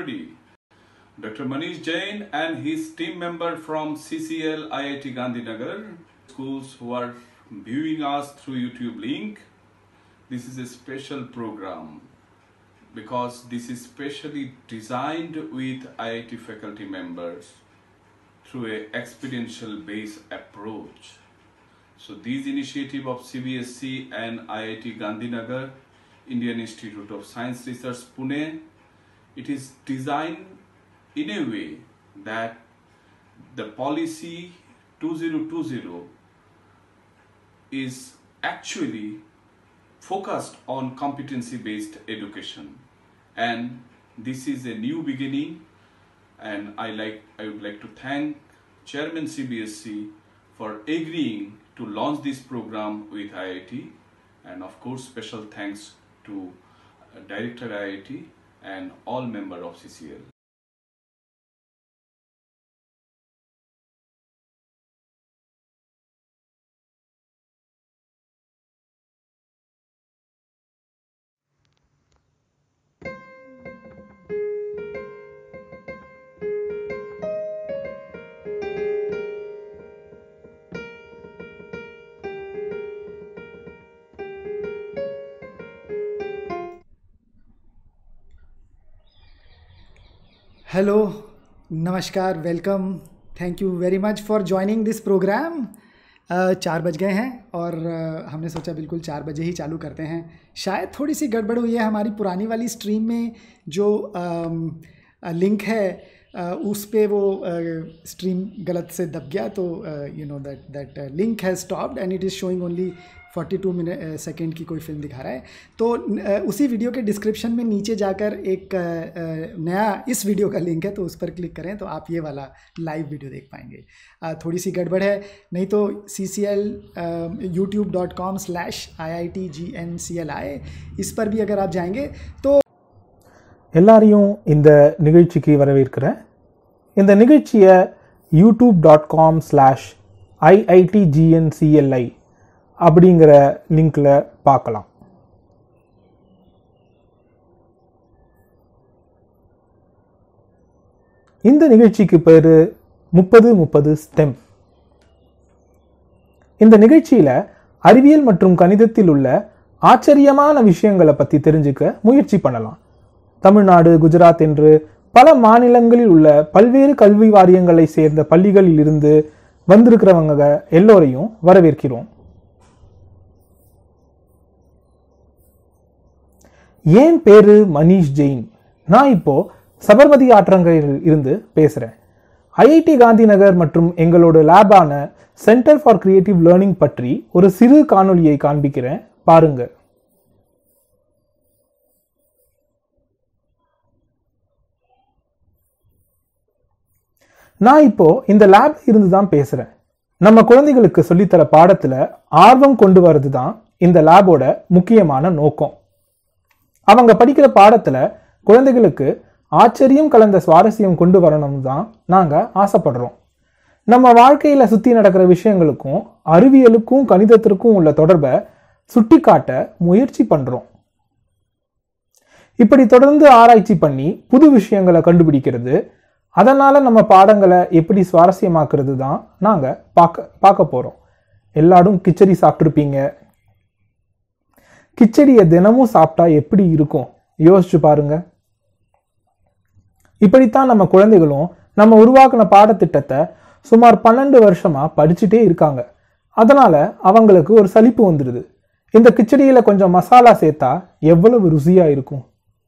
everybody. Dr. Manish Jain and his team member from CCL IIT Gandhinagar schools who are viewing us through YouTube link. This is a special program because this is specially designed with IIT faculty members through a experiential based approach. So these initiative of CBSC and IIT Gandhinagar, Indian Institute of Science Research Pune, it is designed in a way that the policy 2020 is actually focused on competency based education and this is a new beginning and I like I would like to thank Chairman CBSC for agreeing to launch this program with IIT and of course special thanks to uh, Director IIT and all member of CCL. Hello नमस्कार welcome thank you very much for joining this programme चार बज गए हैं और uh, हमने सोचा बिल्कुल चार बजे ही चालू करते हैं शायद थोड़ी सी गड़बड़ हुई है हमारी पुरानी वाली स्ट्रीम में जो लिंक है uh, उस पे वो स्ट्रीम गलत से दब गया तो you know that that link has stopped and it is showing only 42 minute second की कोई फिल्म दिखा रहा है तो uh, उसी वीडियो के डिस्क्रिप्शन में नीचे जाकर एक uh, नया इस वीडियो का लिंक है तो उस पर क्लिक करें तो आप ये वाला लाइव वीडियो देख पाएंगे uh, थोड़ी सी गड़बड़ है नहीं तो C C L YouTube dot com slash I I T G N C L I इस पर भी अगर आप जाएंगे तो எல்லாரையும் இந்த நிகழ்ச்சிக்கு வரவேற்கிறேன் இந்த நிகழ்ச்சியை YouTube dot com slash IITGNCLI அப்படிங்கிற லிங்கில் பார்க்கலாம் இந்த நிகழ்ச்சிக்கு பேர் முப்பது முப்பது ஸ்டெம் இந்த நிகழ்ச்சியில் அறிவியல் மற்றும் கணிதத்தில் உள்ள ஆச்சரியமான விஷயங்களை பற்றி தெரிஞ்சுக்க முயற்சி பண்ணலாம் தமிழ்நாடு குஜராத் என்று பல மாநிலங்களில் உள்ள பல்வேறு கல்வி வாரியங்களை சேர்ந்த பள்ளிகளில் இருந்து வந்திருக்கிறவங்க எல்லோரையும் வரவேற்கிறோம் ஏன் பேரு மனிஷ் ஜெயின் நான் இப்போ சபர்மதி ஆற்றங்கரையில் இருந்து பேசுறேன் ஐஐடி காந்திநகர் மற்றும் எங்களோட லேபான சென்டர் ஃபார் கிரியேட்டிவ் லேர்னிங் பற்றி ஒரு சிறு காணொலியை காண்பிக்கிறேன் பாருங்க நான் இப்போ இந்த லேப் இருந்து தான் பேசுறேன் நம்ம குழந்தைகளுக்கு சொல்லித்தர பாடத்துல ஆர்வம் கொண்டு வர்றது தான் இந்த லேபோட முக்கியமான நோக்கம் அவங்க படிக்கிற பாடத்துல குழந்தைகளுக்கு ஆச்சரியம் கலந்த சுவாரஸ்யம் கொண்டு வரணும் தான் நாங்க ஆசைப்படுறோம் நம்ம வாழ்க்கையில சுத்தி நடக்கிற விஷயங்களுக்கும் அறிவியலுக்கும் கணிதத்திற்கும் உள்ள தொடர்பை சுட்டி காட்ட முயற்சி பண்றோம் இப்படி தொடர்ந்து ஆராய்ச்சி பண்ணி புது விஷயங்களை கண்டுபிடிக்கிறது அதனால நம்ம பாடங்களை எப்படி சுவாரஸ்யமாக்குறது தான் நாங்க பார்க்க பார்க்க போறோம் எல்லாரும் கிச்சடி சாப்பிட்ருப்பீங்க கிச்சடியை தினமும் சாப்பிட்டா எப்படி இருக்கும் யோசிச்சு பாருங்க இப்படித்தான் நம்ம குழந்தைகளும் நம்ம உருவாக்கின பாடத்திட்டத்தை சுமார் பன்னெண்டு வருஷமா படிச்சுட்டே இருக்காங்க அதனால அவங்களுக்கு ஒரு சலிப்பு வந்துடுது இந்த கிச்சடியில கொஞ்சம் மசாலா சேர்த்தா எவ்வளவு ருசியா இருக்கும்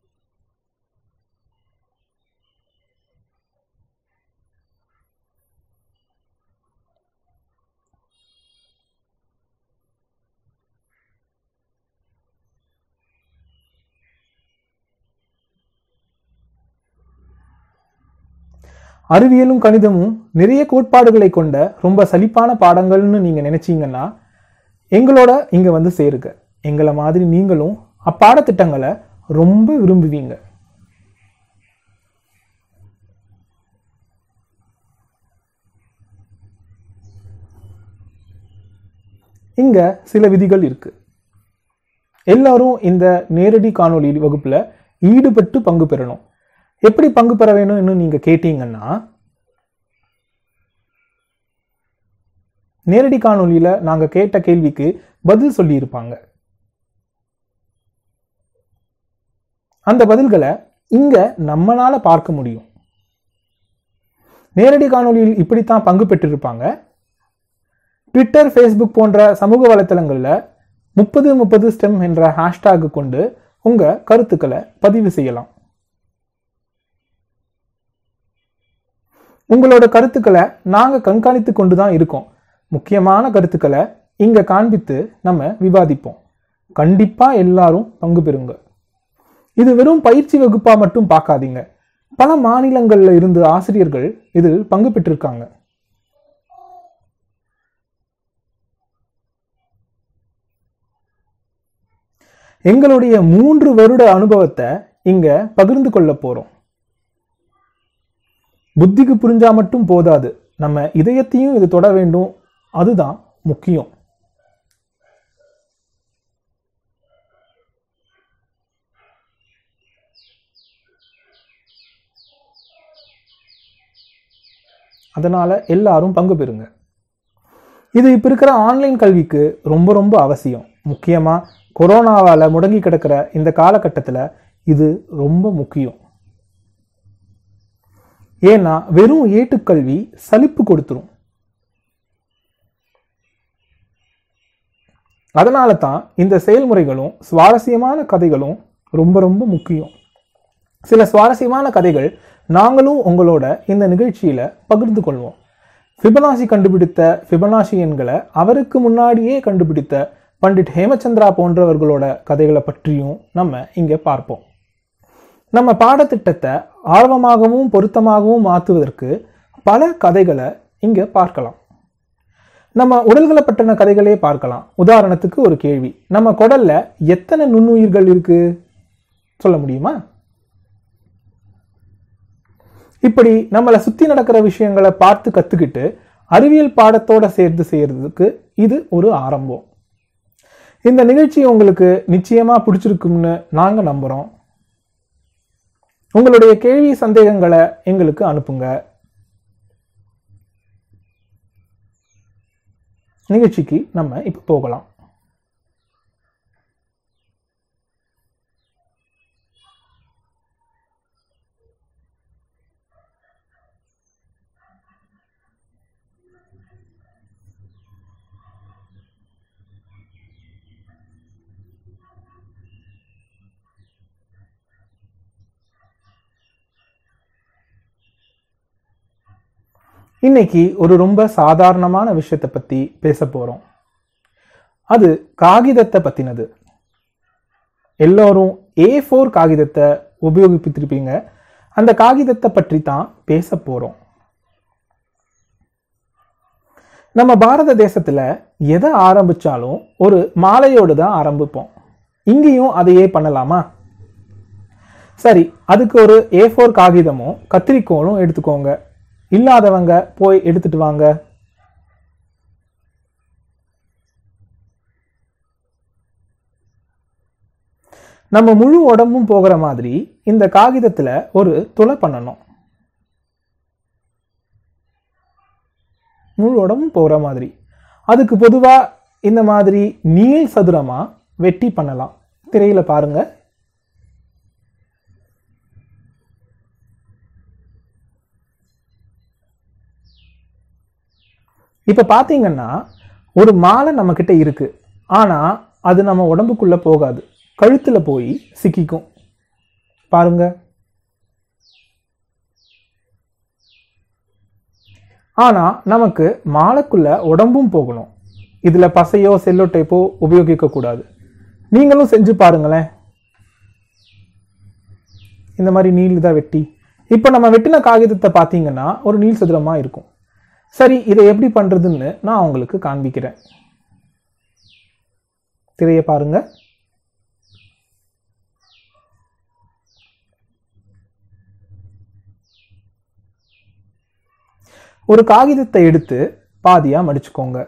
அறிவியலும் கணிதமும் நிறைய கோட்பாடுகளை கொண்ட ரொம்ப சலிப்பான பாடங்கள்னு நீங்க நினைச்சீங்கன்னா எங்களோட இங்க வந்து சேருங்க எங்களை மாதிரி நீங்களும் அப்பாடத்திட்டங்களை ரொம்ப விரும்புவீங்க இங்க சில விதிகள் இருக்கு எல்லாரும் இந்த நேரடி காணொளி வகுப்புல ஈடுபட்டு பங்கு பெறணும் எப்படி பங்கு பெற வேணும்னு நீங்க கேட்டீங்கன்னா நேரடி காணொளியில நாங்க கேட்ட கேள்விக்கு பதில் சொல்லியிருப்பாங்க அந்த பதில்களை இங்க நம்மளால பார்க்க முடியும் நேரடி காணொளியில் இப்படித்தான் பங்கு பெற்றிருப்பாங்க ட்விட்டர் ஃபேஸ்புக் போன்ற சமூக வலைத்தளங்களில் முப்பது முப்பது ஸ்டெம் என்ற ஹேஷ்டாக் கொண்டு உங்க கருத்துக்களை பதிவு செய்யலாம் உங்களோட கருத்துக்களை நாங்க கண்காணித்து கொண்டு தான் இருக்கோம் முக்கியமான கருத்துக்களை இங்க காண்பித்து நம்ம விவாதிப்போம் கண்டிப்பா எல்லாரும் பங்கு பெறுங்க இது வெறும் பயிற்சி வகுப்பா மட்டும் பார்க்காதீங்க பல மாநிலங்கள்ல இருந்து ஆசிரியர்கள் இதில் பங்கு பெற்றிருக்காங்க எங்களுடைய மூன்று வருட அனுபவத்தை இங்க பகிர்ந்து கொள்ள போறோம் புத்திக்கு புரிஞ்சா மட்டும் போதாது நம்ம இதயத்தையும் இது தொட வேண்டும் அதுதான் முக்கியம் அதனால எல்லாரும் பங்கு பெறுங்க இது இப்போ இருக்கிற ஆன்லைன் கல்விக்கு ரொம்ப ரொம்ப அவசியம் முக்கியமாக கொரோனாவால் முடங்கி கிடக்கிற இந்த காலகட்டத்தில் இது ரொம்ப முக்கியம் ஏன்னா வெறும் ஏட்டுக்கல்வி சலிப்பு கொடுத்துரும் அதனால தான் இந்த செயல்முறைகளும் சுவாரஸ்யமான கதைகளும் ரொம்ப ரொம்ப முக்கியம் சில சுவாரஸ்யமான கதைகள் நாங்களும் உங்களோட இந்த நிகழ்ச்சியில பகிர்ந்து கொள்வோம் ஃபிபனாசி கண்டுபிடித்த ஃபிபனாசி எண்களை அவருக்கு முன்னாடியே கண்டுபிடித்த பண்டிட் ஹேமச்சந்திரா போன்றவர்களோட கதைகளை பற்றியும் நம்ம இங்க பார்ப்போம் நம்ம பாடத்திட்டத்தை ஆர்வமாகவும் பொருத்தமாகவும் மாற்றுவதற்கு பல கதைகளை இங்க பார்க்கலாம் நம்ம உடல்களை பற்றின கதைகளே பார்க்கலாம் உதாரணத்துக்கு ஒரு கேள்வி நம்ம குடல்ல எத்தனை நுண்ணுயிர்கள் இருக்கு சொல்ல முடியுமா இப்படி நம்மளை சுத்தி நடக்கிற விஷயங்களை பார்த்து கத்துக்கிட்டு அறிவியல் பாடத்தோட சேர்த்து செய்யறதுக்கு இது ஒரு ஆரம்பம் இந்த நிகழ்ச்சி உங்களுக்கு நிச்சயமா பிடிச்சிருக்கும்னு நாங்க நம்புறோம் உங்களுடைய கேள்வி சந்தேகங்களை எங்களுக்கு அனுப்புங்க நிகழ்ச்சிக்கு நம்ம இப்ப போகலாம் இன்னைக்கு ஒரு ரொம்ப சாதாரணமான விஷயத்தை பத்தி பேச போறோம் அது காகிதத்தை பத்தினது எல்லோரும் ஏ ஃபோர் காகிதத்தை உபயோகிப்பித்திருப்பீங்க அந்த காகிதத்தை பற்றி தான் பேச போறோம் நம்ம பாரத தேசத்துல எதை ஆரம்பிச்சாலும் ஒரு மாலையோடு தான் ஆரம்பிப்போம் இங்கேயும் அதையே பண்ணலாமா சரி அதுக்கு ஒரு ஏ ஃபோர் காகிதமும் கத்திரிக்கோளும் எடுத்துக்கோங்க இல்லாதவங்க போய் எடுத்துட்டு வாங்க நம்ம முழு உடம்பும் போகிற மாதிரி இந்த காகிதத்துல ஒரு துளை பண்ணணும் முழு உடம்பும் போகிற மாதிரி அதுக்கு பொதுவா இந்த மாதிரி நீள் சதுரமா வெட்டி பண்ணலாம் திரையில பாருங்க இப்ப பாத்தீங்கன்னா ஒரு மாலை நம்ம கிட்ட இருக்கு ஆனா அது நம்ம உடம்புக்குள்ள போகாது கழுத்துல போய் சிக்கிக்கும் பாருங்க ஆனா நமக்கு மாலைக்குள்ள உடம்பும் போகணும் இதுல பசையோ செல்லோ டேப்போ உபயோகிக்க கூடாது நீங்களும் செஞ்சு பாருங்களேன் இந்த மாதிரி நீள் இதாக வெட்டி இப்போ நம்ம வெட்டின காகிதத்தை பார்த்தீங்கன்னா ஒரு நீள் சதுரமா இருக்கும் சரி இதை எப்படி பண்றதுன்னு நான் உங்களுக்கு காண்பிக்கிறேன் திரையை பாருங்க ஒரு காகிதத்தை எடுத்து பாதியா மடிச்சுக்கோங்க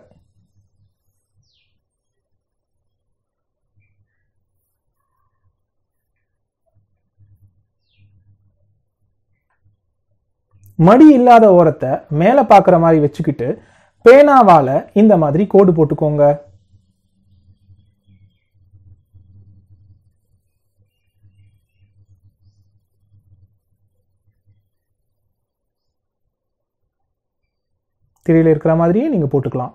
மடி இல்லாத ஓரத்தை மேலே பார்க்குற மாதிரி வச்சுக்கிட்டு பேனாவால் இந்த மாதிரி கோடு போட்டுக்கோங்க திரையில் இருக்கிற மாதிரியே நீங்கள் போட்டுக்கலாம்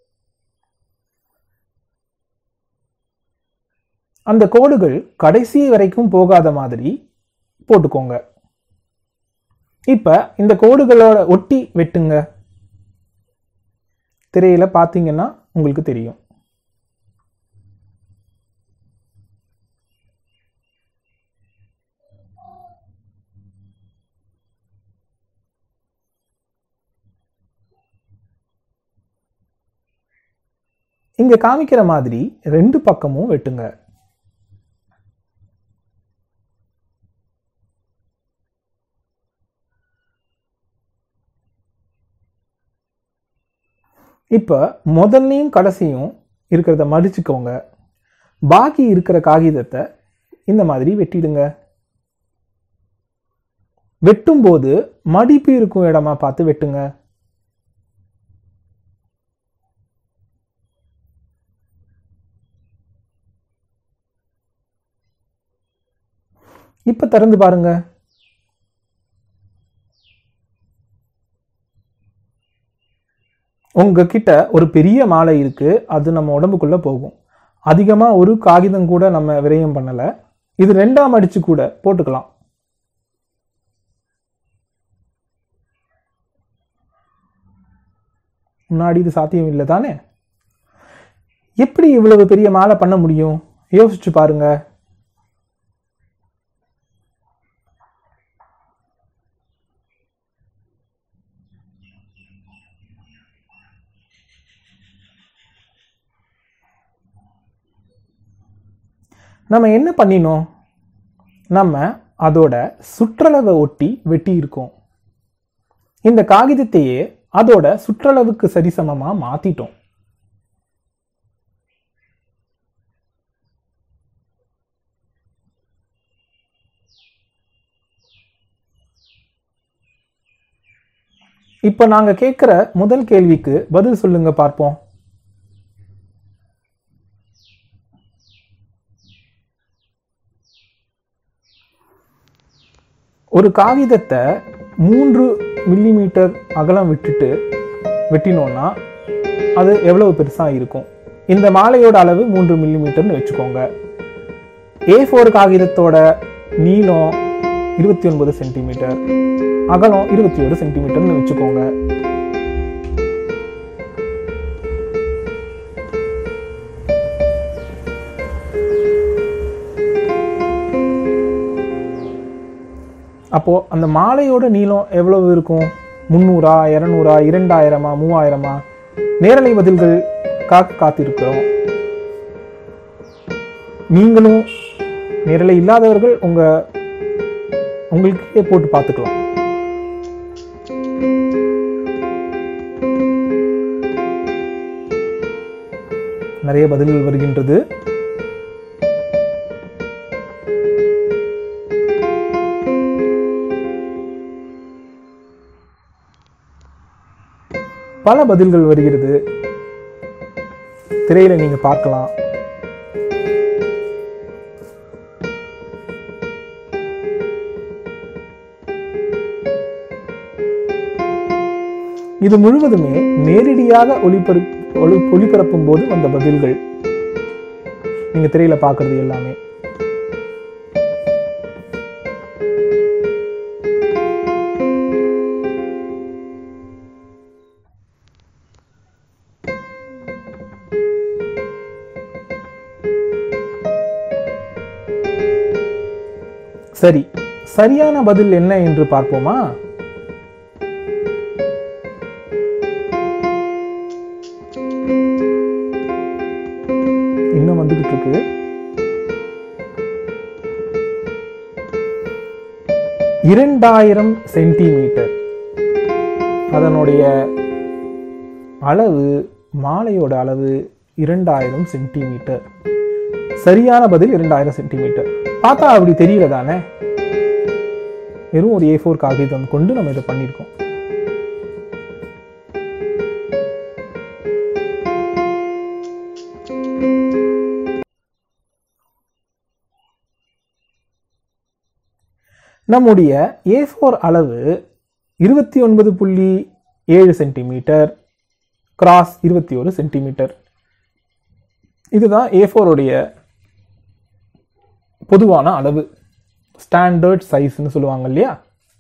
அந்த கோடுகள் கடைசி வரைக்கும் போகாத மாதிரி போட்டுக்கோங்க இப்போ இந்த கோடுகளோட ஒட்டி வெட்டுங்க திரையில பார்த்தீங்கன்னா உங்களுக்கு தெரியும் இங்க காமிக்கிற மாதிரி ரெண்டு பக்கமும் வெட்டுங்க இப்போ முதல்லையும் கடைசியும் இருக்கிறத மடிச்சுக்கோங்க பாக்கி இருக்கிற காகிதத்தை இந்த மாதிரி வெட்டிடுங்க வெட்டும்போது மடிப்பு இருக்கும் இடமா பார்த்து வெட்டுங்க இப்ப திறந்து பாருங்க உங்ககிட்ட ஒரு பெரிய மாலை இருக்கு அது நம்ம உடம்புக்குள்ள போகும் அதிகமா ஒரு காகிதம் கூட நம்ம விரயம் பண்ணல இது ரெண்டாம் அடிச்சு கூட போட்டுக்கலாம் முன்னாடி இது சாத்தியம் இல்லை தானே எப்படி இவ்வளவு பெரிய மாலை பண்ண முடியும் யோசிச்சு பாருங்க நம்ம என்ன பண்ணினோம் நம்ம அதோட சுற்றளவை ஒட்டி வெட்டி இருக்கோம் இந்த காகிதத்தையே அதோட சுற்றளவுக்கு சரிசமமா மாத்திட்டோம் இப்ப நாங்க கேட்கிற முதல் கேள்விக்கு பதில் சொல்லுங்க பார்ப்போம் ஒரு காகிதத்தை மூன்று மில்லிமீட்டர் அகலம் விட்டுட்டு வெட்டினோம்னா அது எவ்வளவு பெருசாக இருக்கும் இந்த மாலையோட அளவு மூன்று மில்லிமீட்டர்னு வச்சுக்கோங்க ஏ ஃபோர் காகிதத்தோட நீளம் இருபத்தி ஒன்பது சென்டிமீட்டர் அகலம் இருபத்தி ஒரு சென்டிமீட்டர்னு வச்சுக்கோங்க அப்போ அந்த மாலையோட நீளம் எவ்வளவு இருக்கும் முந்நூறா இரநூறா இரண்டாயிரமா மூவாயிரமா நேரலை பதில்கள் காக்க காத்திருக்கிறோம் நீங்களும் நேரலை இல்லாதவர்கள் உங்க உங்களுக்கே போட்டு பார்த்துக்கலாம் நிறைய பதில்கள் வருகின்றது பல பதில்கள் வருகிறது திரையில நீங்க பார்க்கலாம் இது முழுவதுமே நேரடியாக ஒளிபர ஒளி ஒளிபரப்பும் போது வந்த பதில்கள் நீங்க திரையில பார்க்கிறது எல்லாமே சரி சரியான பதில் என்ன என்று பார்ப்போமா இன்னும் வந்துகிட்டு இருக்கு இரண்டாயிரம் சென்டிமீட்டர் அதனுடைய அளவு மாலையோட அளவு இரண்டாயிரம் சென்டிமீட்டர் சரியான பதில் இரண்டாயிரம் சென்டிமீட்டர் பார்த்தா அப்படி தெரியல தானே வெறும் ஒரு ஏ ஃபோர் காகிதம் கொண்டு நம்ம இதை பண்ணியிருக்கோம் நம்முடைய ஏ ஃபோர் அளவு இருபத்தி ஒன்பது புள்ளி ஏழு சென்டிமீட்டர் கிராஸ் இருபத்தி ஒரு சென்டிமீட்டர் இதுதான் ஏ ஃபோருடைய பொதுவான அளவு ஸ்டாண்டர்ட் சைஸ்னு சொல்லுவாங்க இல்லையா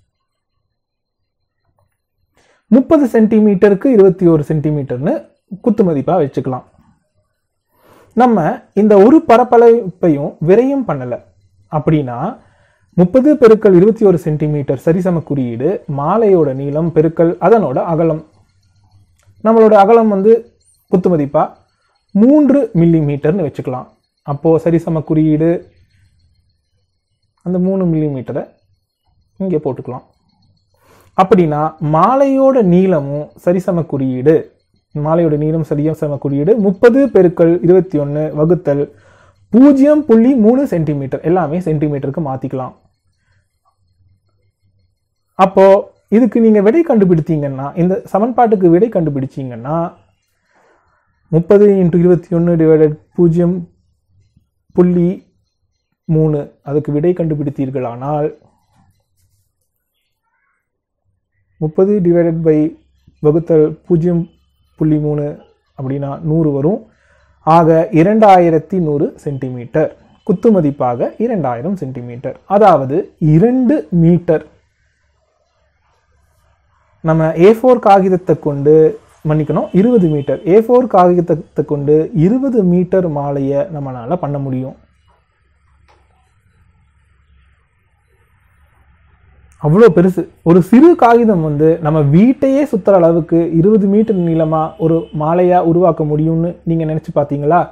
முப்பது சென்டிமீட்டருக்கு இருபத்தி ஒரு சென்டிமீட்டர்னு குத்து மதிப்பாக வச்சுக்கலாம் நம்ம இந்த ஒரு பரப்பளவையும் விரையும் பண்ணலை அப்படின்னா முப்பது பெருக்கல் இருபத்தி ஒரு சென்டிமீட்டர் சரிசம குறியீடு மாலையோட நீளம் பெருக்கல் அதனோட அகலம் நம்மளோட அகலம் வந்து குத்து மதிப்பா மூன்று மில்லி மீட்டர்னு வச்சுக்கலாம் அப்போ சரிசம குறியீடு அந்த மூணு மில்லி மீட்டரை இங்கே போட்டுக்கலாம் அப்படின்னா மாலையோட நீளமும் சரிசம குறியீடு மாலையோட நீளம் சரிசம குறியீடு முப்பது பெருக்கல் இருபத்தி ஒன்று வகுத்தல் பூஜ்ஜியம் புள்ளி மூணு சென்டிமீட்டர் எல்லாமே சென்டிமீட்டருக்கு மாற்றிக்கலாம் அப்போ இதுக்கு நீங்கள் விடை கண்டுபிடித்தீங்கன்னா இந்த சமன்பாட்டுக்கு விடை கண்டுபிடிச்சீங்கன்னா முப்பது இன்ட்டு இருபத்தி ஒன்று டிவைடட் பூஜ்ஜியம் புள்ளி மூணு அதுக்கு விடை கண்டுபிடித்தீர்களானால் முப்பது டிவைடட் பை வகுத்தல் பூஜ்ஜியம் புள்ளி மூணு அப்படின்னா நூறு வரும் ஆக இரண்டாயிரத்தி நூறு சென்டிமீட்டர் குத்து மதிப்பாக இரண்டாயிரம் சென்டிமீட்டர் அதாவது இரண்டு மீட்டர் நம்ம ஏ ஃபோர் காகிதத்தை கொண்டு மன்னிக்கணும் இருபது மீட்டர் ஏ ஃபோர் காகிதத்தை கொண்டு இருபது மீட்டர் மாலையை நம்மளால பண்ண முடியும் அவ்வளோ பெருசு ஒரு சிறு காகிதம் வந்து நம்ம வீட்டையே சுத்துற அளவுக்கு இருபது மீட்டர் நீளமா ஒரு மாலையா உருவாக்க முடியும்னு நீங்க நினைச்சு பார்த்தீங்களா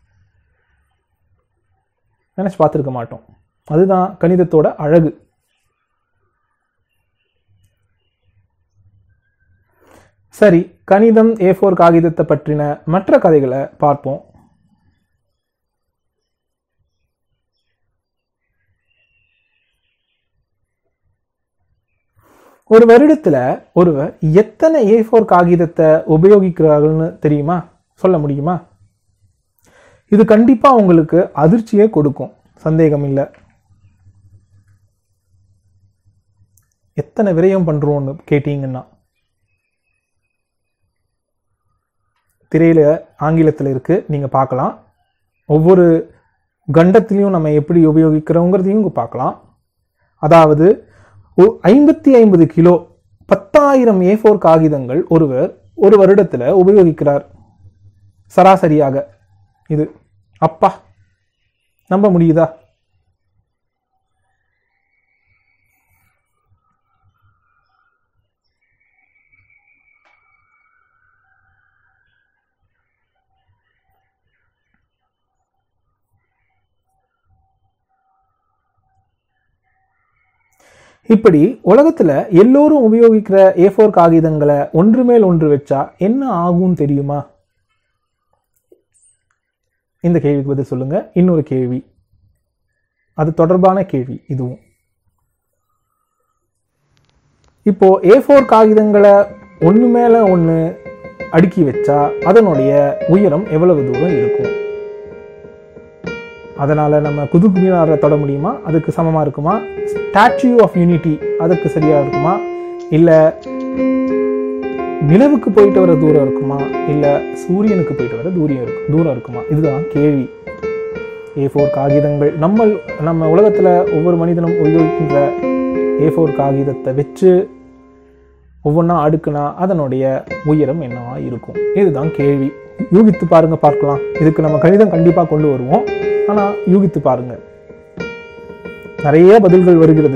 நினைச்சு பார்த்துருக்க மாட்டோம் அதுதான் கணிதத்தோட அழகு சரி கணிதம் ஏ ஃபோர் காகிதத்தை பற்றின மற்ற கதைகளை பார்ப்போம் ஒரு வருடத்துல ஒருவர் எத்தனை ஏ ஃபோர் காகிதத்தை உபயோகிக்கிறார்கள்னு தெரியுமா சொல்ல முடியுமா இது கண்டிப்பா உங்களுக்கு அதிர்ச்சியே கொடுக்கும் சந்தேகம் இல்லை எத்தனை விரயம் பண்றோம்னு கேட்டீங்கன்னா திரையில ஆங்கிலத்தில் இருக்கு நீங்க பார்க்கலாம் ஒவ்வொரு கண்டத்திலையும் நம்ம எப்படி உபயோகிக்கிறோங்கிறதையும் இங்க பார்க்கலாம் அதாவது ஒ- ஐம்பத்தி ஐம்பது கிலோ பத்தாயிரம் ஏ ஃபோர் காகிதங்கள் ஒருவர் ஒரு வருடத்துல உபயோகிக்கிறார் சராசரியாக இது அப்பா நம்ப முடியுதா இப்படி உலகத்துல எல்லோரும் உபயோகிக்கிற ஏ ஃபோர் காகிதங்களை ஒன்று மேல் ஒன்று வச்சா என்ன ஆகும் தெரியுமா இந்த கேள்விக்கு பதில் சொல்லுங்க இன்னொரு கேள்வி அது தொடர்பான கேள்வி இதுவும் இப்போ ஏ ஃபோர் காகிதங்களை ஒன்று மேல ஒன்று அடுக்கி வச்சா அதனுடைய உயரம் எவ்வளவு தூரம் இருக்கும் அதனால நம்ம குதுப் மினாரை தொட முடியுமா அதுக்கு சமமா இருக்குமா ஸ்டாச்சு ஆஃப் யூனிட்டி அதுக்கு சரியா இருக்குமா இல்ல நிலவுக்கு போயிட்டு வர தூரம் இருக்குமா இல்ல சூரியனுக்கு போயிட்டு வர தூரம் இருக்கும் தூரம் இருக்குமா இதுதான் கேள்வி ஏ ஃபோர் காகிதங்கள் நம்ம நம்ம உலகத்துல ஒவ்வொரு மனிதனும் உபயோகிக்கின்ற ஏ ஃபோர் காகிதத்தை வச்சு ஒவ்வொன்றா அடுக்குனா அதனுடைய உயரம் என்னவா இருக்கும் இதுதான் கேள்வி யூகித்து பாருங்க பார்க்கலாம் இதுக்கு நம்ம கணிதம் கண்டிப்பா கொண்டு வருவோம் ஆனா யூகித்து பாருங்க நிறைய பதில்கள் வருகிறது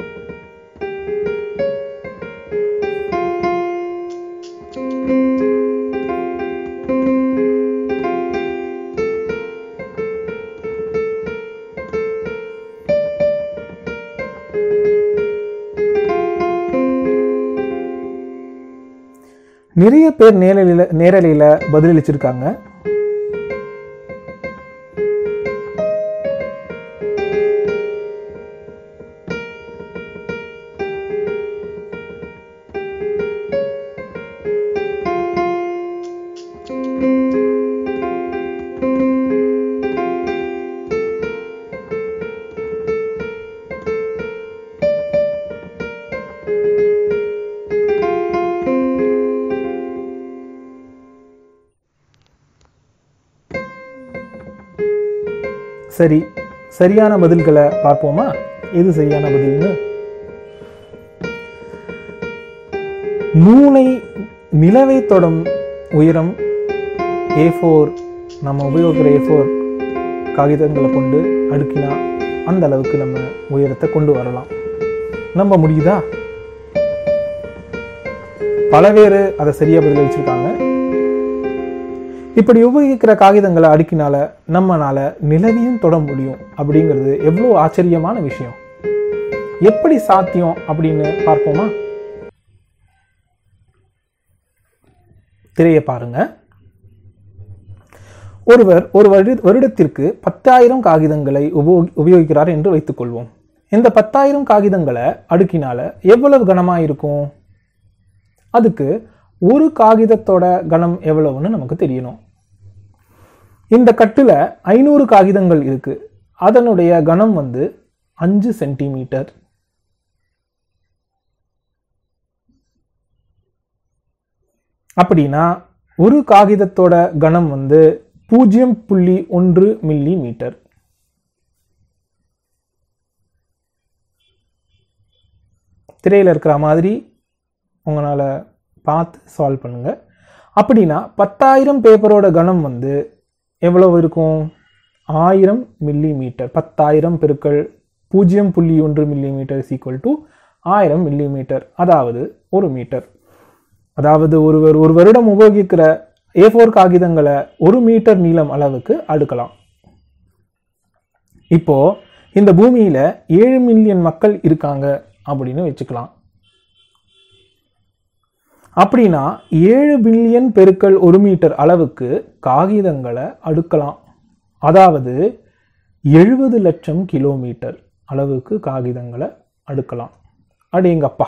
நிறைய பேர் நேரலையில நேரலையில பதிலளிச்சிருக்காங்க சரி சரியான பதில்களை பார்ப்போமா எது சரியான பதில்னு மூளை நிலவை தொடும் உயரம் ஏ ஃபோர் நம்ம உபயோகிக்கிற ஏ ஃபோர் காகிதங்களை கொண்டு அடுக்கினா அந்த அளவுக்கு நம்ம உயரத்தை கொண்டு வரலாம் நம்ப முடியுதா பல பேர் அதை சரியா பதில் வச்சிருக்காங்க இப்படி உபயோகிக்கிற காகிதங்களை அடுக்கினால நம்மனால நிலவையும் தொட முடியும் அப்படிங்கிறது எவ்வளோ ஆச்சரியமான விஷயம் எப்படி சாத்தியம் அப்படின்னு பார்ப்போமா திரையை பாருங்க ஒருவர் ஒரு வருட வருடத்திற்கு பத்தாயிரம் காகிதங்களை உபோ- உபயோகிக்கிறார் என்று வைத்துக்கொள்வோம் இந்த பத்தாயிரம் காகிதங்களை அடுக்கினால எவ்வளவு கனமா இருக்கும் அதுக்கு ஒரு காகிதத்தோட கனம் எவ்வளவுன்னு நமக்கு தெரியணும் இந்த கட்டுல ஐநூறு காகிதங்கள் இருக்கு அதனுடைய கனம் வந்து அஞ்சு சென்டிமீட்டர் அப்படின்னா ஒரு காகிதத்தோட கனம் வந்து பூஜ்ஜியம் புள்ளி ஒன்று மில்லி மீட்டர் திரையில் இருக்கிற மாதிரி உங்களால் பார்த்து சால்வ் பண்ணுங்க அப்படின்னா பத்தாயிரம் பேப்பரோட கனம் வந்து எவ்வளவு இருக்கும் ஆயிரம் மில்லி மீட்டர் பத்தாயிரம் பெருக்கள் பூஜ்ஜியம் புள்ளி ஒன்று மில்லி மீட்டர் ஈக்குவல் டு ஆயிரம் மில்லி மீட்டர் அதாவது ஒரு மீட்டர் அதாவது ஒருவர் ஒரு வருடம் உபயோகிக்கிற ஏ ஃபோர் காகிதங்களை ஒரு மீட்டர் நீளம் அளவுக்கு அடுக்கலாம் இப்போ இந்த பூமியில ஏழு மில்லியன் மக்கள் இருக்காங்க அப்படின்னு வச்சுக்கலாம் அப்படின்னா ஏழு பில்லியன் பெருக்கல் ஒரு மீட்டர் அளவுக்கு காகிதங்களை அடுக்கலாம் அதாவது எழுபது லட்சம் கிலோமீட்டர் அளவுக்கு காகிதங்களை அடுக்கலாம் அடேங்கப்பா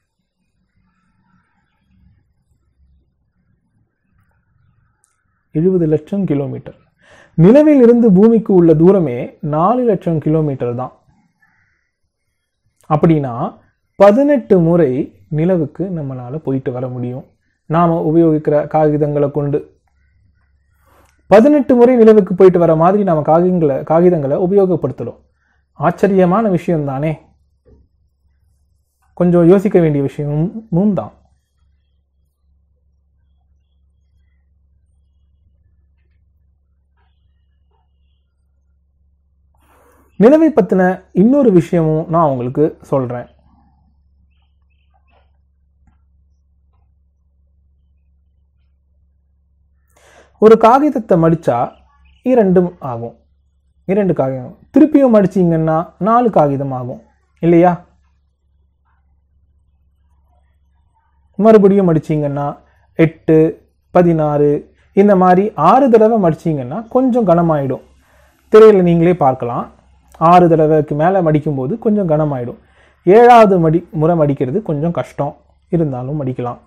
எழுபது லட்சம் கிலோமீட்டர் நிலவில் இருந்து பூமிக்கு உள்ள தூரமே நாலு லட்சம் கிலோமீட்டர் தான் அப்படின்னா பதினெட்டு முறை நிலவுக்கு நம்மளால போயிட்டு வர முடியும் நாம உபயோகிக்கிற காகிதங்களை கொண்டு பதினெட்டு முறை நிலவுக்கு போயிட்டு வர மாதிரி நாம காகிதங்களை காகிதங்களை உபயோகப்படுத்துறோம் ஆச்சரியமான விஷயம் தானே கொஞ்சம் யோசிக்க வேண்டிய விஷயமும் தான் நிலவை பத்தின இன்னொரு விஷயமும் நான் உங்களுக்கு சொல்றேன் ஒரு காகிதத்தை மடிச்சா இரண்டும் ஆகும் இரண்டு காகிதம் திருப்பியும் மடிச்சீங்கன்னா நாலு காகிதம் ஆகும் இல்லையா மறுபடியும் மடிச்சீங்கன்னா எட்டு பதினாறு இந்த மாதிரி ஆறு தடவை மடிச்சீங்கன்னா கொஞ்சம் கனமாயிடும் திரையில் நீங்களே பார்க்கலாம் ஆறு தடவைக்கு மேலே மடிக்கும்போது கொஞ்சம் கனமாயிடும் ஏழாவது மடி முறை மடிக்கிறது கொஞ்சம் கஷ்டம் இருந்தாலும் மடிக்கலாம்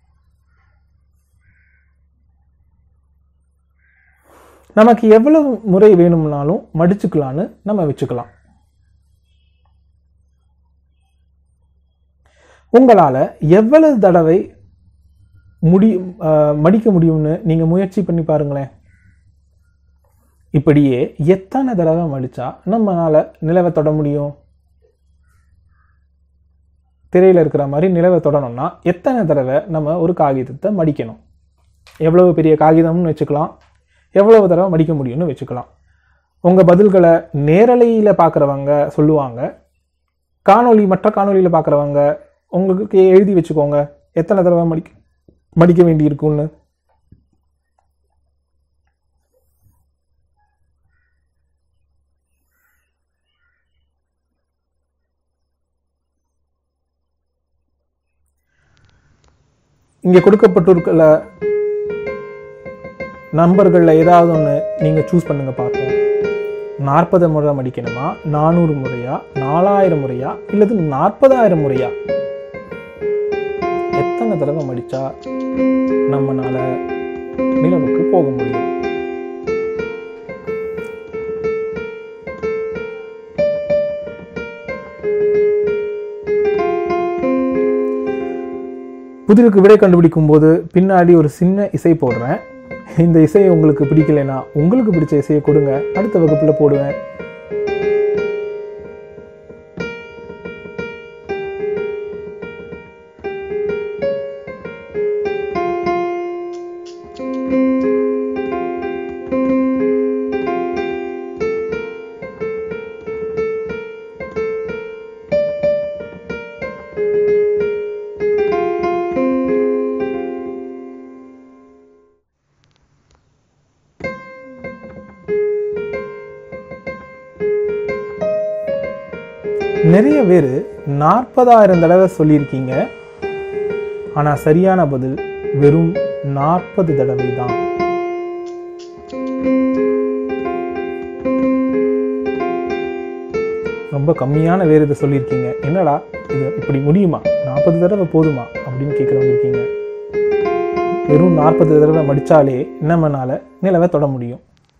நமக்கு எவ்வளவு முறை வேணும்னாலும் மடிச்சுக்கலான்னு நம்ம வச்சுக்கலாம் உங்களால் எவ்வளவு தடவை முடி அஹ், மடிக்க முடியும்னு நீங்கள் முயற்சி பண்ணி பாருங்களேன் இப்படியே எத்தனை தடவை மடிச்சா நம்மளால நிலவை தொட முடியும் திரையில் இருக்கிற மாதிரி நிலவை தொடணும்னா எத்தனை தடவை நம்ம ஒரு காகிதத்தை மடிக்கணும் எவ்வளவு பெரிய காகிதம்னு வச்சுக்கலாம் எவ்வளவு தடவை மடிக்க முடியும்னு வச்சுக்கலாம் உங்கள் பதில்களை நேரலையில் பார்க்குறவங்க சொல்லுவாங்க காணொளி மற்ற காணொளியில் பார்க்குறவங்க உங்களுக்கு எழுதி வச்சுக்கோங்க எத்தனை தடவை மடிக்க மடிக்க வேண்டி இருக்கும்னு இங்கே கொடுக்கப்பட்டிருக்கிற நம்பர்களில் ஏதாவது ஒன்று நீங்கள் சூஸ் பண்ணுங்க பார்ப்போம் நாற்பது முறை மடிக்கணுமா நானூறு முறையா நாலாயிரம் முறையா இல்லது நாற்பதாயிரம் முறையா எத்தனை தடவை மடிச்சா நம்மனால நிலவுக்கு போக முடியும் புதிருக்கு விடை கண்டுபிடிக்கும் போது பின்னாடி ஒரு சின்ன இசை போடுறேன் இந்த இசை உங்களுக்கு பிடிக்கலைன்னா உங்களுக்கு பிடிச்ச இசையை கொடுங்க அடுத்த வகுப்பில் போடுவேன் நிறைய பேர் நாற்பதாயிரம் தடவை சொல்லியிருக்கீங்க ஆனால் சரியான பதில் வெறும் நாற்பது தடவை தான் ரொம்ப கம்மியான பேர் இதை சொல்லியிருக்கீங்க என்னடா இது இப்படி முடியுமா நாற்பது தடவை போதுமா அப்படின்னு கேட்குறவங்க இருக்கீங்க வெறும் நாற்பது தடவை மடித்தாலே நம்மனால நிலவை தொட முடியும்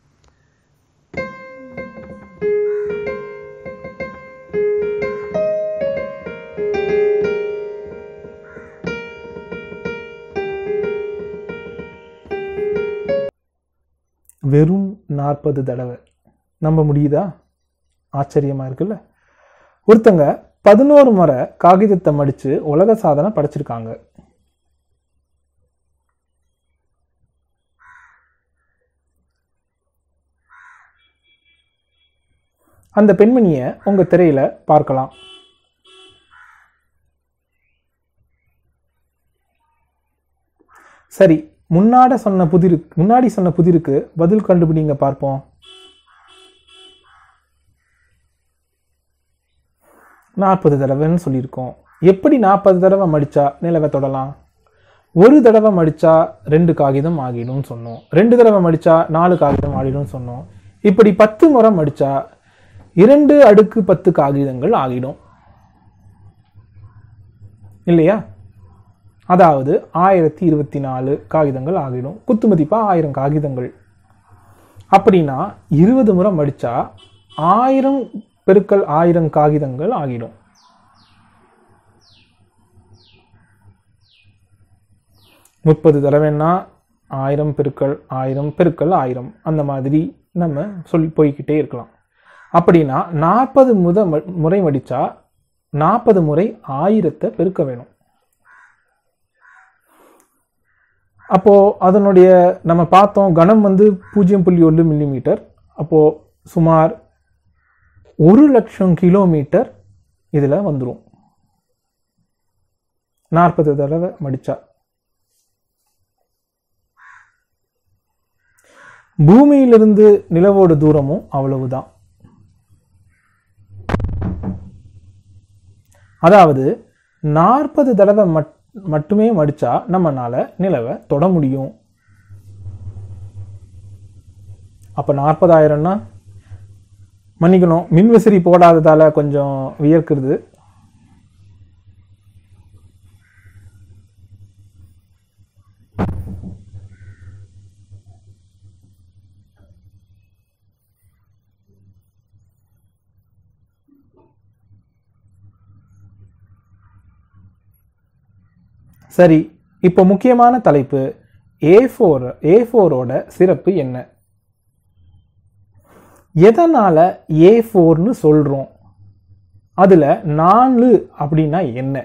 வெறும் நாற்பது தடவை நம்ப முடியுதா ஆச்சரியமா இருக்குல்ல ஒருத்தங்க பதினோரு முறை காகிதத்தை மடிச்சு உலக சாதனை படைச்சிருக்காங்க அந்த பெண்மணியை உங்க திரையில பார்க்கலாம் சரி முன்னாட சொன்ன புதிரு முன்னாடி சொன்ன புதிருக்கு பதில் கண்டுபிடிங்க பார்ப்போம் நாற்பது தடவைன்னு சொல்லியிருக்கோம் எப்படி நாற்பது தடவை மடிச்சா நிலவை தொடலாம் ஒரு தடவை மடிச்சா ரெண்டு காகிதம் ஆகிடும்னு சொன்னோம் ரெண்டு தடவை மடிச்சா நாலு காகிதம் ஆகிடும்னு சொன்னோம் இப்படி பத்து முறை மடிச்சா இரண்டு அடுக்கு பத்து காகிதங்கள் ஆகிடும் இல்லையா அதாவது ஆயிரத்தி இருபத்தி நாலு காகிதங்கள் ஆகிடும் குத்து மதிப்பா ஆயிரம் காகிதங்கள் அப்படின்னா இருபது முறை மடிச்சா ஆயிரம் பெருக்கல் ஆயிரம் காகிதங்கள் ஆகிடும் முப்பது தடவைன்னா ஆயிரம் பெருக்கல் ஆயிரம் பெருக்கல் ஆயிரம் அந்த மாதிரி நம்ம சொல்லி போய்கிட்டே இருக்கலாம் அப்படின்னா நாற்பது முத முறை மடிச்சா நாற்பது முறை ஆயிரத்தை பெருக்க வேணும் அப்போ அதனுடைய நம்ம பார்த்தோம் கணம் வந்து பூஜ்ஜியம் புள்ளி ஒன்று மில்லிமீட்டர் அப்போ சுமார் ஒரு லட்சம் கிலோமீட்டர் இதில் வந்துடும் நாற்பது தடவை மடிச்சா பூமியிலிருந்து நிலவோட தூரமும் அவ்வளவுதான் அதாவது நாற்பது தடவை மட் மட்டுமே மடிச்சா நம்மனால நிலவை தொட முடியும் அப்ப நாற்பதாயிரம்னா மன்னிக்கணும் மின்விசிறி போடாததால கொஞ்சம் வியர்க்குறது சரி இப்போ முக்கியமான தலைப்பு ஏ ஃபோர் ஏ ஃபோரோட சிறப்பு என்ன எதனால ஏ ஃபோர்னு சொல்றோம் அதுல நாலு அப்படின்னா என்ன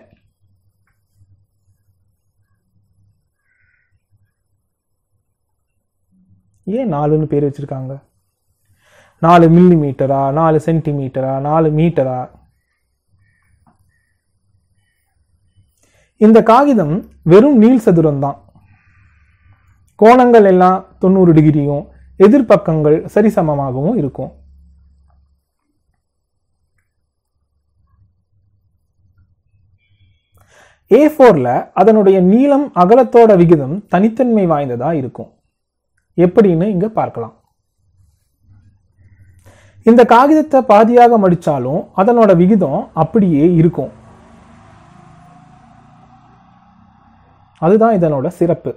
ஏன் நாலுன்னு பேர் வச்சிருக்காங்க நாலு மில்லி மீட்டரா நாலு சென்டிமீட்டரா நாலு மீட்டரா இந்த காகிதம் வெறும் நீள் சதுரம் தான் கோணங்கள் எல்லாம் தொண்ணூறு டிகிரியும் எதிர்ப்பக்கங்கள் சரிசமமாகவும் இருக்கும் ஏ ஃபோர்ல அதனுடைய நீளம் அகலத்தோட விகிதம் தனித்தன்மை வாய்ந்ததா இருக்கும் எப்படின்னு இங்க பார்க்கலாம் இந்த காகிதத்தை பாதியாக மடிச்சாலும் அதனோட விகிதம் அப்படியே இருக்கும் அதுதான் இதனோட சிறப்பு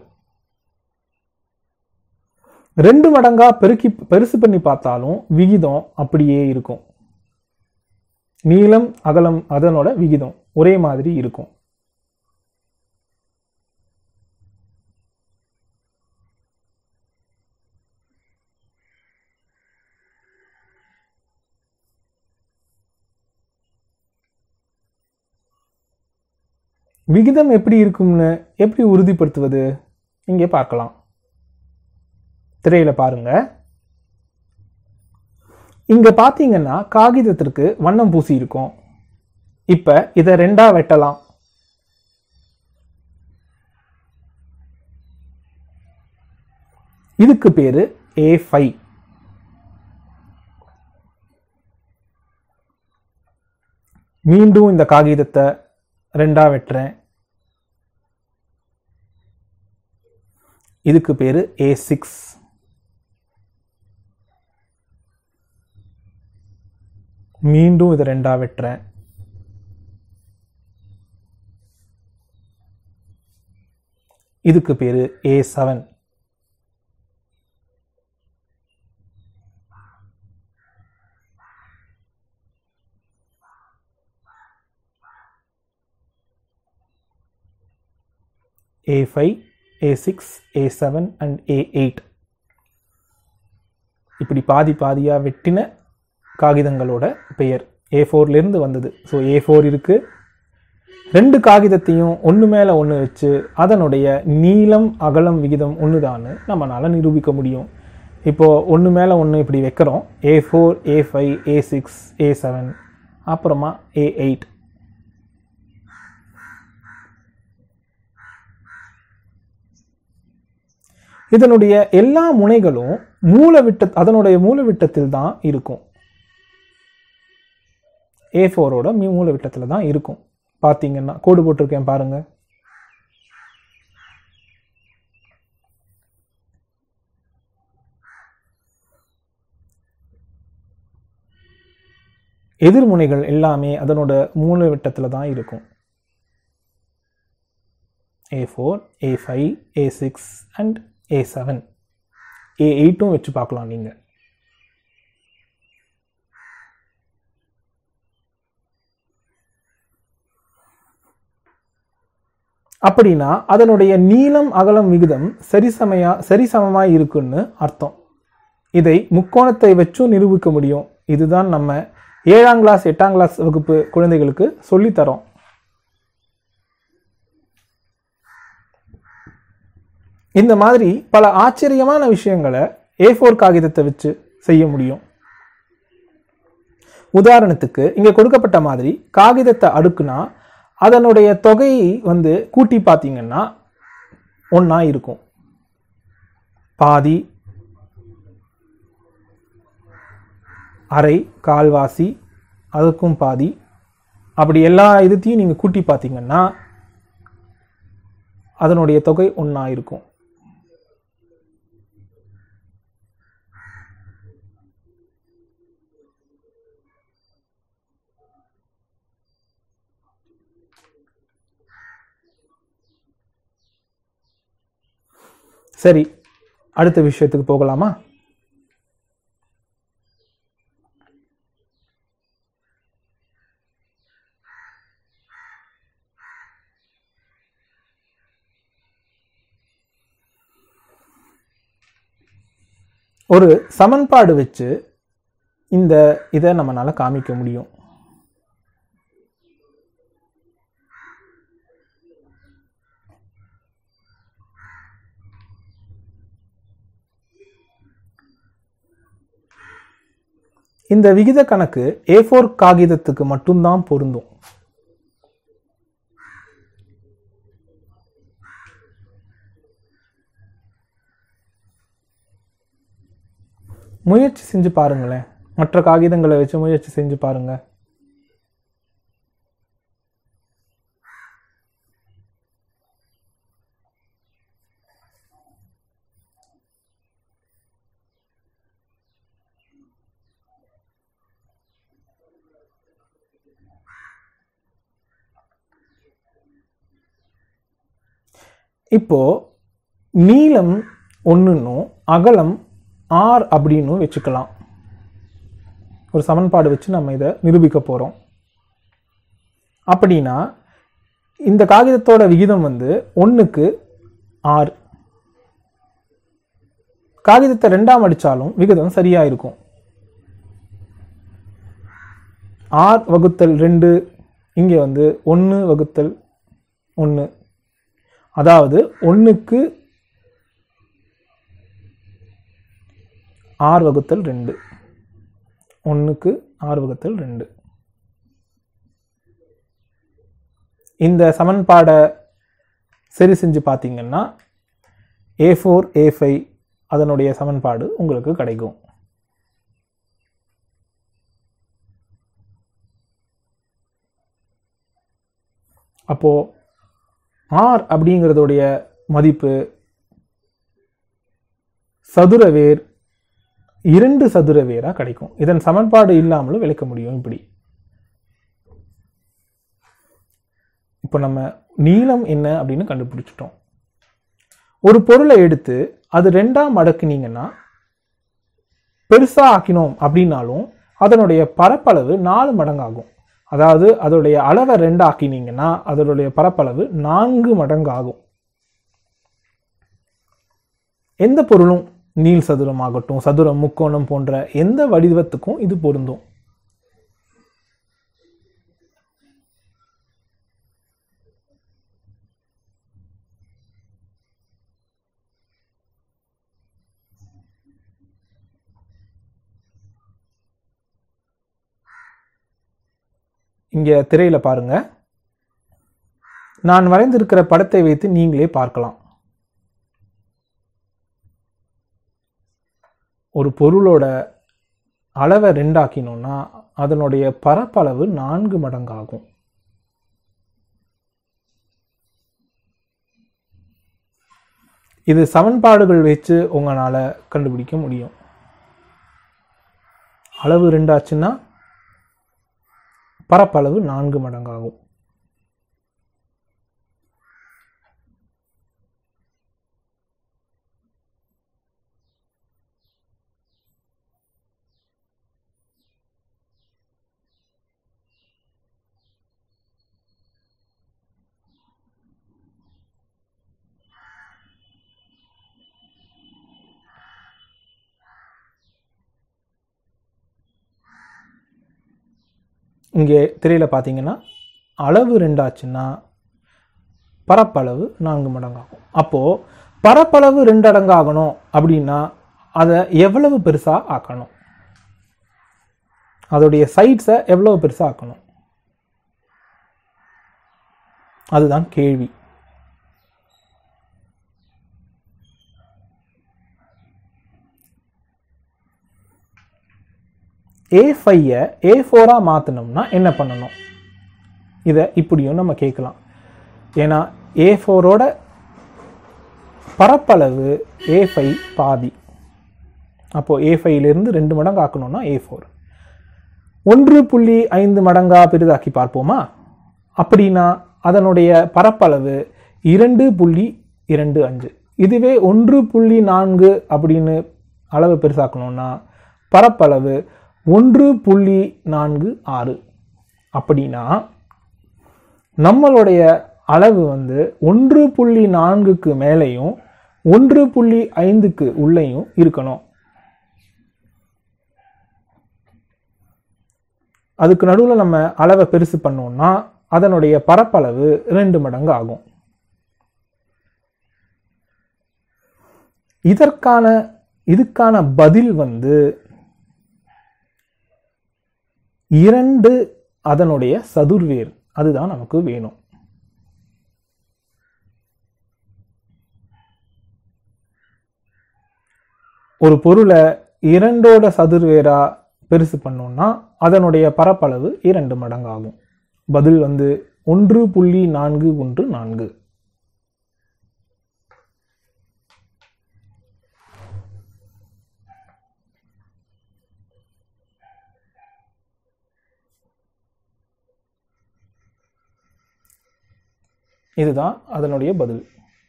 ரெண்டு மடங்கா பெருக்கி பெருசு பண்ணி பார்த்தாலும் விகிதம் அப்படியே இருக்கும் நீளம் அகலம் அதனோட விகிதம் ஒரே மாதிரி இருக்கும் விகிதம் எப்படி இருக்கும்னு எப்படி உறுதிப்படுத்துவது இங்கே பார்க்கலாம் திரையில பாருங்க இங்க பாத்தீங்கன்னா காகிதத்திற்கு வண்ணம் பூசி இருக்கும் இப்ப இதை ரெண்டா வெட்டலாம் இதுக்கு பேரு ஏ ஃபைவ் மீண்டும் இந்த காகிதத்தை ரெண்டா வெட்டுறேன் இதுக்கு பேரு ஏ சிக்ஸ் மீண்டும் இதை ரெண்டா வெட்டுறேன் இதுக்கு பேரு A seven A five A six A seven and A eight இப்படி பாதி பாதியாக வெட்டின காகிதங்களோட பெயர் ஏ ஃபோர்லேருந்து வந்தது ஸோ ஏ ஃபோர் இருக்குது ரெண்டு காகிதத்தையும் ஒன்று மேலே ஒன்று வச்சு அதனுடைய நீளம் அகலம் விகிதம் ஒன்று தான்னு நம்மளால் நிரூபிக்க முடியும் இப்போது ஒன்று மேலே ஒன்று இப்படி வைக்கிறோம் A four A five A six A seven அப்புறமா ஏ எயிட் இதனுடைய எல்லா முனைகளும் மூலவிட்ட அதனுடைய மூலவிட்டத்தில் தான் இருக்கும் ஏ ஃபோரோட மூலவிட்டத்தில் தான் இருக்கும் பார்த்தீங்கன்னா கோடு போட்டிருக்கேன் பாருங்க எதிர்முனைகள் எல்லாமே அதனோட மூலவிட்டத்தில் தான் இருக்கும் A four A five A six and A seven A எயிட்டும் வச்சு பார்க்கலாம் நீங்கள் அப்படின்னா அதனுடைய நீளம் அகலம் விகிதம் சரிசமையா சரிசமமாக இருக்குன்னு அர்த்தம் இதை முக்கோணத்தை வச்சும் நிரூபிக்க முடியும் இதுதான் நம்ம ஏழாம் கிளாஸ் எட்டாம் கிளாஸ் வகுப்பு குழந்தைகளுக்கு சொல்லித்தரோம் இந்த மாதிரி பல ஆச்சரியமான விஷயங்களை ஏ ஃபோர் காகிதத்தை வச்சு செய்ய முடியும் உதாரணத்துக்கு இங்க கொடுக்கப்பட்ட மாதிரி காகிதத்தை அடுக்குனா அதனுடைய தொகையை வந்து கூட்டி பார்த்தீங்கன்னா ஒன்றா இருக்கும் பாதி அரை கால்வாசி அதுக்கும் பாதி அப்படி எல்லா இதுத்தையும் நீங்கள் கூட்டி பார்த்தீங்கன்னா அதனுடைய தொகை ஒன்றா இருக்கும் சரி அடுத்த விஷயத்துக்கு போகலாமா ஒரு சமன்பாடு வச்சு இந்த இதை நம்மளால காமிக்க முடியும் இந்த விகித கணக்கு ஏ ஃபோர் காகிதத்துக்கு மட்டும்தான் பொருந்தும் முயற்சி செஞ்சு பாருங்களேன் மற்ற காகிதங்களை வச்சு முயற்சி செஞ்சு பாருங்க இப்போ நீளம் ஒன்றுன்னும் அகலம் ஆர் அப்படின்னு வச்சுக்கலாம் ஒரு சமன்பாடு வச்சு நம்ம இதை நிரூபிக்க போகிறோம் அப்படின்னா இந்த காகிதத்தோட விகிதம் வந்து ஒன்றுக்கு ஆர் காகிதத்தை ரெண்டாம் அடித்தாலும் விகிதம் சரியாக இருக்கும் ஆர் வகுத்தல் ரெண்டு இங்கே வந்து ஒன்று வகுத்தல் ஒன்று அதாவது ஒன்றுக்கு ஆறு வகுத்தல் ரெண்டு ஒன்றுக்கு ஆறு வகுத்தல் ரெண்டு இந்த சமன்பாடை சரி செஞ்சு பார்த்தீங்கன்னா ஏ ஃபோர் ஏ ஃபைவ் அதனுடைய சமன்பாடு உங்களுக்கு கிடைக்கும் அப்போ ஆர் அப்படிங்கிறதுடைய மதிப்பு சதுர வேர் இரண்டு சதுர வேரா கிடைக்கும் இதன் சமன்பாடு இல்லாமலும் விளக்க முடியும் இப்படி இப்போ நம்ம நீளம் என்ன அப்படின்னு கண்டுபிடிச்சிட்டோம் ஒரு பொருளை எடுத்து அது ரெண்டா மடக்குனீங்கன்னா பெருசா ஆக்கினோம் அப்படின்னாலும் அதனுடைய பரப்பளவு நாலு மடங்காகும் அதாவது அதோடைய அளவை ரெண்டு ஆக்கினீங்கன்னா அதனுடைய பரப்பளவு நான்கு மடங்கு ஆகும் எந்த பொருளும் நீள் சதுரம் ஆகட்டும் சதுரம் முக்கோணம் போன்ற எந்த வடிவத்துக்கும் இது பொருந்தும் இங்க திரையில பாருங்க நான் வரைந்திருக்கிற படத்தை வைத்து நீங்களே பார்க்கலாம் ஒரு பொருளோட அளவை ரெண்டாக்கினோம்னா அதனுடைய பரப்பளவு நான்கு மடங்காகும் இது சமன்பாடுகள் வச்சு உங்களால கண்டுபிடிக்க முடியும் அளவு ரெண்டாச்சுன்னா பரப்பளவு நான்கு மடங்காகும் இங்கே திரையில பார்த்தீங்கன்னா அளவு ரெண்டாச்சுன்னா பரப்பளவு நான்கு மடங்காகும் அப்போ பரப்பளவு ரெண்டு அடங்காகணும் அப்படின்னா அதை எவ்வளவு பெருசா ஆக்கணும் அதோடைய சைட்ஸை எவ்வளவு பெருசா ஆக்கணும் அதுதான் கேள்வி ஏ ஃபையை ஏ ஃபோராக மாற்றணும்னா என்ன பண்ணணும் இதை இப்படியும் நம்ம கேட்கலாம் ஏன்னா ஏ ஃபோரோட பரப்பளவு ஏ ஃபைவ் பாதி அப்போது ஏ ஃபைவ்லேருந்து ரெண்டு மடங்கு ஆக்கணும்னா ஏ ஃபோர் ஒன்று புள்ளி ஐந்து மடங்கா பெரிதாக்கி பார்ப்போமா அப்படின்னா அதனுடைய பரப்பளவு இரண்டு புள்ளி இரண்டு அஞ்சு இதுவே ஒன்று புள்ளி நான்கு அப்படின்னு அளவு பெருசாக்கணும்னா பரப்பளவு ஒன்று புள்ளி நான்கு ஆறு அப்படின்னா நம்மளுடைய அளவு வந்து ஒன்று புள்ளி நான்குக்கு மேலேயும் ஒன்று புள்ளி ஐந்துக்கு உள்ளேயும் இருக்கணும் அதுக்கு நடுவில் நம்ம அளவை பெருசு பண்ணோம்னா அதனுடைய பரப்பளவு ரெண்டு மடங்கு ஆகும் இதற்கான இதுக்கான பதில் வந்து இரண்டு அதனுடைய சதுர்வேர் அதுதான் நமக்கு வேணும் ஒரு பொருளை இரண்டோட சதுர்வேரா பெருசு பண்ணோம்னா அதனுடைய பரப்பளவு இரண்டு மடங்காகும் பதில் வந்து ஒன்று புள்ளி நான்கு ஒன்று நான்கு இதுதான் அதனுடைய பதில்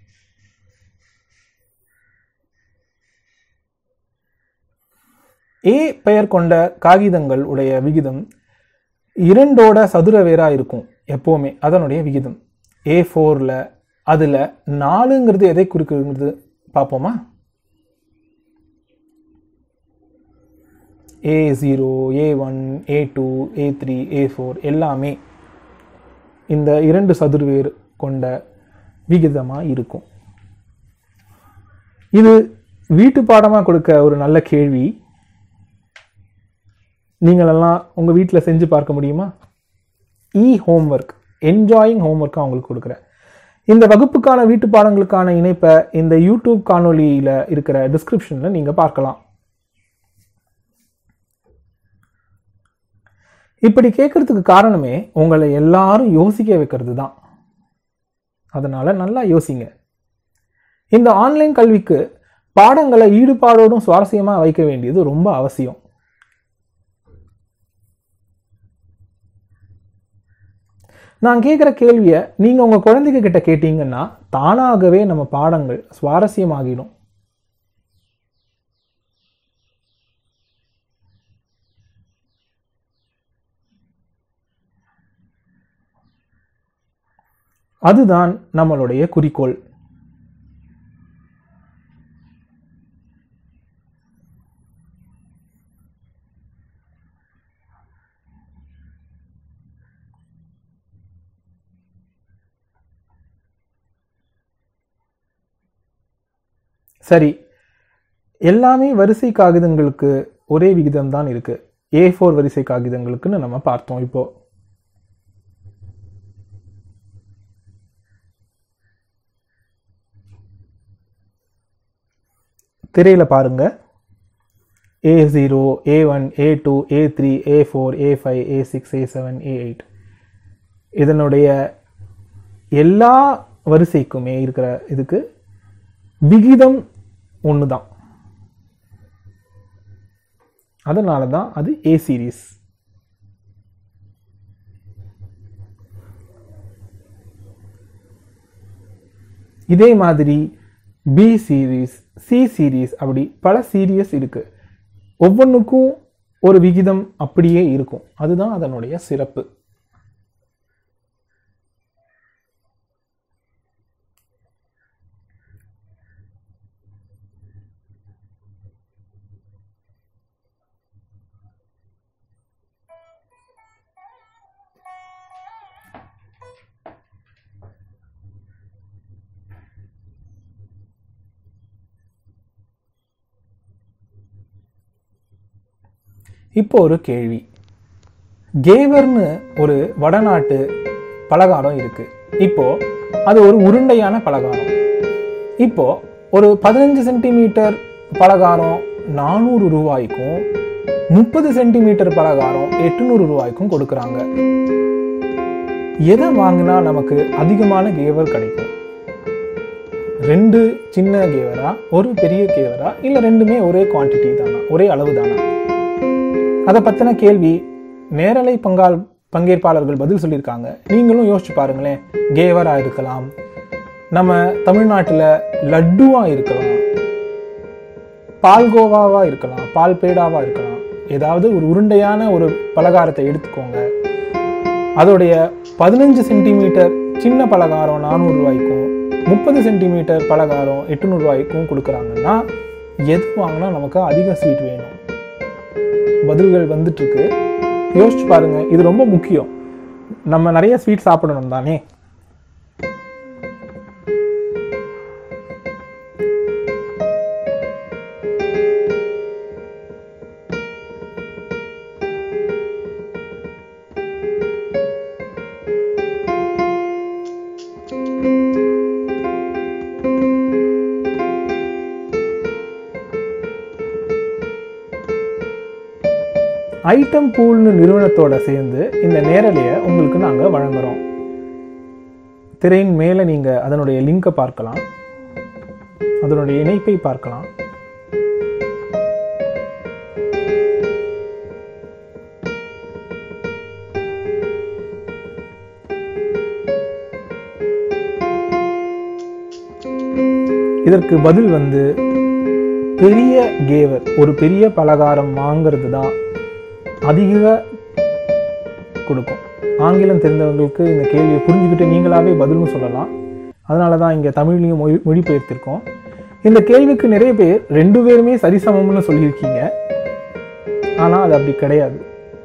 ஏ பெயர் கொண்ட காகிதங்கள் உடைய விகிதம் இரண்டோட சதுர வேரா இருக்கும் எப்போவுமே அதனுடைய விகிதம் ஏ ஃபோரில் அதில் நாலுங்கிறது எதை குறிக்கிறது பார்ப்போமா A zero A one A two A three A four எல்லாமே இந்த இரண்டு சதுர்வேர் கொண்ட விகிதமாக இருக்கும் இது வீட்டு பாடமாக கொடுக்க ஒரு நல்ல கேள்வி நீங்களெல்லாம் உங்கள் வீட்டில் செஞ்சு பார்க்க முடியுமா இ ஹோம்ஒர்க் என்ஜாயிங் ஹோம்ஒர்க்காக உங்களுக்கு கொடுக்குறேன் இந்த வகுப்புக்கான வீட்டு பாடங்களுக்கான இணைப்பை இந்த யூடியூப் காணொலியில் இருக்கிற டிஸ்கிரிப்ஷனில் நீங்கள் பார்க்கலாம் இப்படி கேட்கறதுக்கு காரணமே உங்களை எல்லாரும் யோசிக்க வைக்கிறது தான் அதனால நல்லா யோசிங்க இந்த ஆன்லைன் கல்விக்கு பாடங்களை ஈடுபாடோடும் சுவாரஸ்யமா வைக்க வேண்டியது ரொம்ப அவசியம் நான் கேட்குற கேள்வியை நீங்கள் உங்கள் குழந்தைங்க கிட்ட கேட்டீங்கன்னா தானாகவே நம்ம பாடங்கள் சுவாரஸ்யமாகிடும் அதுதான் நம்மளுடைய குறிக்கோள் சரி எல்லாமே வரிசை காகிதங்களுக்கு ஒரே விகிதம் தான் இருக்கு ஏ ஃபோர் வரிசை காகிதங்களுக்குன்னு நம்ம பார்த்தோம் இப்போ திரையில பாருங்க A zero A one A two A three A four A five A six A seven A eight இதனுடைய எல்லா வரிசைக்குமே இருக்கிற இதுக்கு விகிதம் ஒன்று தான் அதனால தான் அது ஏ சீரீஸ் இதே மாதிரி பி சீரீஸ் சி சீரீஸ் அப்படி பல சீரியஸ் இருக்கு ஒவ்வொன்றுக்கும் ஒரு விகிதம் அப்படியே இருக்கும் அதுதான் அதனுடைய சிறப்பு இப்போ ஒரு கேள்வி கேவர்னு ஒரு வடநாட்டு பலகாரம் இருக்கு இப்போ அது ஒரு உருண்டையான பலகாரம் இப்போ ஒரு பதினஞ்சு சென்டிமீட்டர் பலகாரம் நானூறு ரூபாய்க்கும் முப்பது சென்டிமீட்டர் பலகாரம் எட்டுநூறு ரூபாய்க்கும் கொடுக்குறாங்க எதை வாங்கினா நமக்கு அதிகமான கேவர் கிடைக்கும் ரெண்டு சின்ன கேவரா ஒரு பெரிய கேவரா இல்லை ரெண்டுமே ஒரே குவான்டிட்டி தானா ஒரே அளவு தானா அதை பற்றின கேள்வி நேரலை பங்கால் பங்கேற்பாளர்கள் பதில் சொல்லியிருக்காங்க நீங்களும் யோசிச்சு பாருங்களேன் கேவரா இருக்கலாம் நம்ம தமிழ்நாட்டில் லட்டுவா இருக்கலாம் பால்கோவாவா இருக்கலாம் பால் பேடாவா இருக்கலாம் ஏதாவது ஒரு உருண்டையான ஒரு பலகாரத்தை எடுத்துக்கோங்க அதோடைய பதினஞ்சு சென்டிமீட்டர் சின்ன பலகாரம் நானூறு ரூபாய்க்கும் முப்பது சென்டிமீட்டர் பலகாரம் எட்டுநூறு ரூபாய்க்கும் கொடுக்குறாங்கன்னா எது வாங்கினா நமக்கு அதிக ஸ்வீட் வேணும் பதில்கள் வந்துட்டு இருக்கு யோசிச்சு பாருங்க இது ரொம்ப முக்கியம் நம்ம நிறைய ஸ்வீட் சாப்பிடணும் தானே ஐட்டம் பூல்னு நிறுவனத்தோட சேர்ந்து இந்த நேரலையை உங்களுக்கு நாங்கள் வழங்குறோம் திரையின் மேலே நீங்கள் அதனுடைய லிங்கை பார்க்கலாம் அதனுடைய இணைப்பை பார்க்கலாம் இதற்கு பதில் வந்து பெரிய கேவர் ஒரு பெரிய பலகாரம் வாங்கிறது தான் அதிக கொடுக்கும் ஆங்கிலம் தெரிந்தவங்களுக்கு இந்த கேள்வியை புரிஞ்சுக்கிட்டு நீங்களாவே பதிலும் சொல்லலாம் அதனால தான் இங்கே தமிழ்லையும் மொழி மொழிபெயர்த்திருக்கோம் இந்த கேள்விக்கு நிறைய பேர் ரெண்டு பேருமே சரிசமம்னு சொல்லியிருக்கீங்க ஆனால் அது அப்படி கிடையாது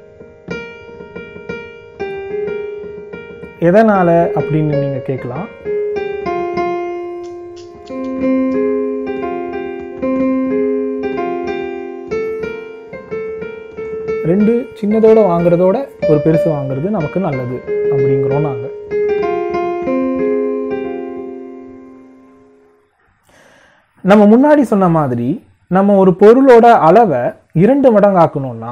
எதனால அப்படின்னு நீங்க கேட்கலாம் ரெண்டு சின்னதோட வாங்குறதோட ஒரு பெருசு வாங்குறது நமக்கு நல்லது அப்படிங்கிறோம் நாங்கள் நம்ம முன்னாடி சொன்ன மாதிரி நம்ம ஒரு பொருளோட அளவை இரண்டு மடங்காக்கணும்னா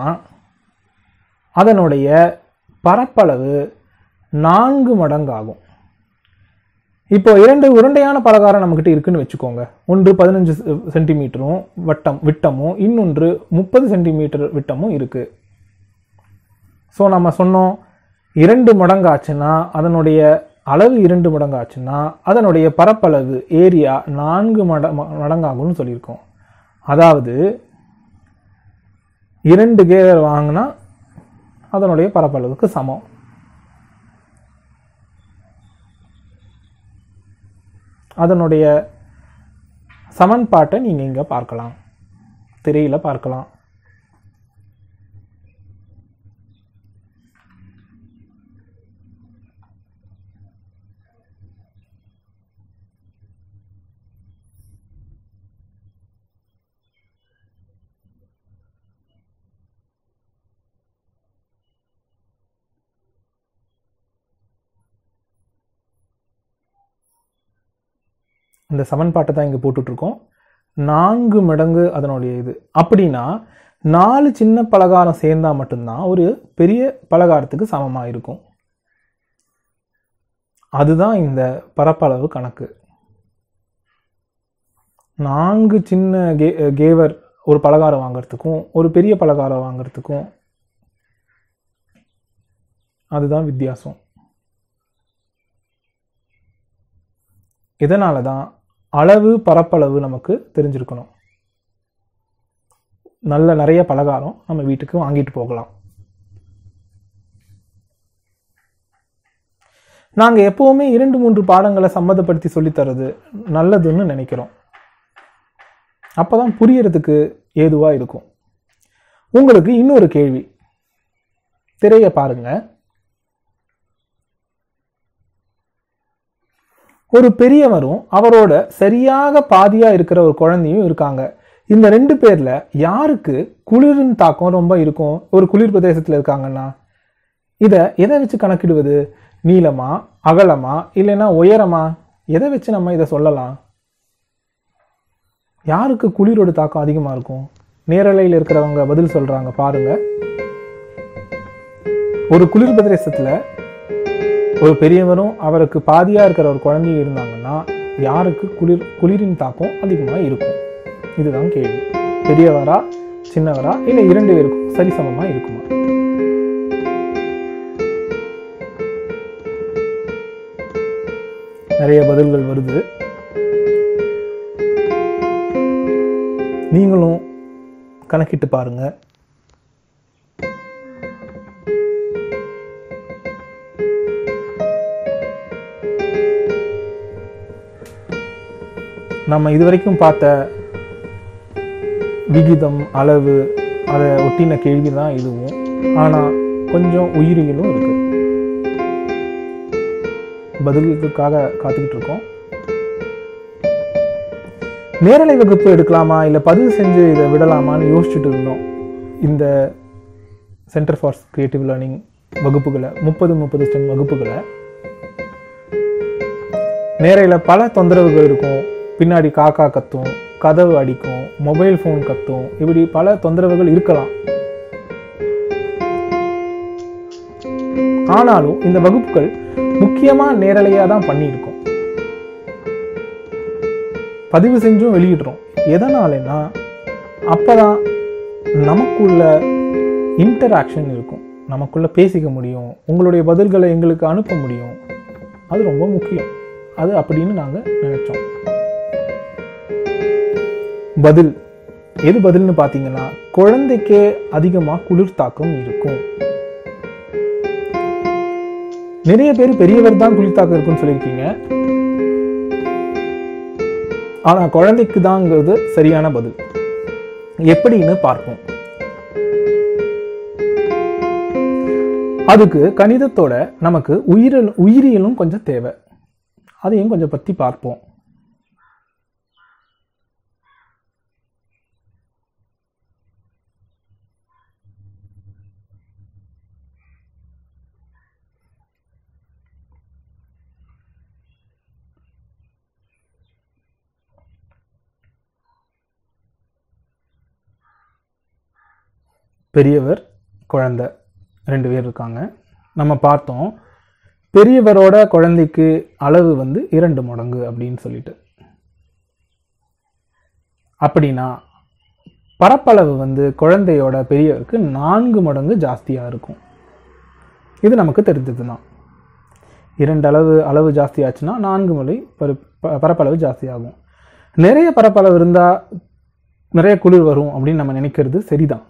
அதனுடைய பரப்பளவு நான்கு மடங்காகும் இப்போ இரண்டு உருண்டையான பலகாரம் நம்மக்கிட்ட இருக்குன்னு வச்சுக்கோங்க ஒன்று பதினஞ்சு சென்டிமீட்டரும் வட்டம் விட்டமும் இன்னொன்று முப்பது சென்டிமீட்டர் விட்டமும் இருக்கு ஸோ நம்ம சொன்னோம் இரண்டு மடங்காச்சுன்னா அதனுடைய அளவு இரண்டு மடங்காச்சுன்னா அதனுடைய பரப்பளவு ஏரியா நான்கு மட ம- மடங்காகும்னு சொல்லியிருக்கோம் அதாவது இரண்டு கேர் வாங்கினா அதனுடைய பரப்பளவுக்கு சமம் அதனுடைய சமன்பாட்டை நீங்கள் இங்கே பார்க்கலாம் திரையில் பார்க்கலாம் இந்த சமன்பாட்டை தான் இங்கே போட்டுட்ருக்கோம் நான்கு மடங்கு அதனுடைய இது அப்படின்னா நாலு சின்ன பலகாரம் சேர்ந்தா மட்டும்தான் ஒரு பெரிய பலகாரத்துக்கு சமமாக இருக்கும் அதுதான் இந்த பரப்பளவு கணக்கு நான்கு சின்ன கே கேவர் ஒரு பலகாரம் வாங்குறதுக்கும் ஒரு பெரிய பலகாரம் வாங்குறதுக்கும் அதுதான் வித்தியாசம் இதனால தான் அளவு பரப்பளவு நமக்கு தெரிஞ்சிருக்கணும் நல்ல நிறைய பலகாரம் நம்ம வீட்டுக்கு வாங்கிட்டு போகலாம் நாங்கள் எப்போவுமே இரண்டு மூன்று பாடங்களை சம்மதப்படுத்தி சொல்லித் தர்றது நல்லதுன்னு நினைக்கிறோம் அப்போ தான் புரியறதுக்கு ஏதுவாக இருக்கும் உங்களுக்கு இன்னொரு கேள்வி திரையை பாருங்க ஒரு பெரியவரும் அவரோட சரியாக பாதியா இருக்கிற ஒரு குழந்தையும் இருக்காங்க இந்த ரெண்டு பேர்ல யாருக்கு குளிரின் தாக்கம் ரொம்ப இருக்கும் ஒரு குளிர் பிரதேசத்துல இருக்காங்கன்னா இதை எதை வச்சு கணக்கிடுவது நீளமா அகலமா இல்லைன்னா உயரமா எதை வச்சு நம்ம இதை சொல்லலாம் யாருக்கு குளிரோட தாக்கம் அதிகமா இருக்கும் நேரலையில் இருக்கிறவங்க பதில் சொல்றாங்க பாருங்க ஒரு குளிர் பிரதேசத்துல ஒரு பெரியவரும் அவருக்கு பாதியா இருக்கிற ஒரு குழந்தையும் இருந்தாங்கன்னா யாருக்கு குளிர் குளிரின் தாக்கம் அதிகமாக இருக்கும் இதுதான் கேள்வி பெரியவரா சின்னவரா இல்லை இரண்டு பேருக்கும் சரிசமமா இருக்குமா நிறைய பதில்கள் வருது நீங்களும் கணக்கிட்டு பாருங்க நம்ம இதுவரைக்கும் பார்த்த விகிதம் அளவு அதை ஒட்டின கேள்வி தான் இதுவும் ஆனால் கொஞ்சம் உயிரியலும் இருக்கு பதிலுக்காக காத்துக்கிட்டு இருக்கோம் நேரலை வகுப்பு எடுக்கலாமா இல்லை பதிவு செஞ்சு இதை விடலாமான்னு யோசிச்சுட்டு இருந்தோம் இந்த சென்டர் ஃபார் கிரியேட்டிவ் லேர்னிங் வகுப்புகளை முப்பது முப்பது ஸ்டெம் வகுப்புகளை நேரையில் பல தொந்தரவுகள் இருக்கும் பின்னாடி காக்கா கத்தும் கதவு அடிக்கும் மொபைல் ஃபோன் கத்தும் இப்படி பல தொந்தரவுகள் இருக்கலாம் ஆனாலும் இந்த வகுப்புகள் முக்கியமா நேரலையா தான் பண்ணியிருக்கோம் பதிவு செஞ்சும் வெளியிடுறோம் எதனாலனா அப்பதான் நமக்குள்ள இன்டராக்ஷன் இருக்கும் நமக்குள்ள பேசிக்க முடியும் உங்களுடைய பதில்களை எங்களுக்கு அனுப்ப முடியும் அது ரொம்ப முக்கியம் அது அப்படின்னு நாங்க நினைச்சோம் பதில் எது பதில்னு பார்த்தீங்கன்னா குழந்தைக்கே அதிகமாக குளிர் தாக்கம் இருக்கும் நிறைய பேர் பெரியவர் தான் குளிர் தாக்கம் இருக்குன்னு சொல்லியிருக்கீங்க ஆனா குழந்தைக்கு தாங்கிறது சரியான பதில் எப்படின்னு பார்ப்போம் அதுக்கு கணிதத்தோட நமக்கு உயிரியல் உயிரியலும் கொஞ்சம் தேவை அதையும் கொஞ்சம் பத்தி பார்ப்போம் பெரியவர் குழந்தை ரெண்டு பேர் இருக்காங்க நம்ம பார்த்தோம் பெரியவரோட குழந்தைக்கு அளவு வந்து இரண்டு மடங்கு அப்படின்னு சொல்லிட்டு அப்படின்னா பரப்பளவு வந்து குழந்தையோட பெரியவருக்கு நான்கு மடங்கு ஜாஸ்தியாக இருக்கும் இது நமக்கு தெரிஞ்சது தான் இரண்டு அளவு அளவு ஜாஸ்தி ஆச்சுன்னா நான்கு மலை பரு ப- பரப்பளவு ஜாஸ்தி ஆகும் நிறைய பரப்பளவு இருந்தால் நிறைய குளிர் வரும் அப்படின்னு நம்ம நினைக்கிறது சரிதான்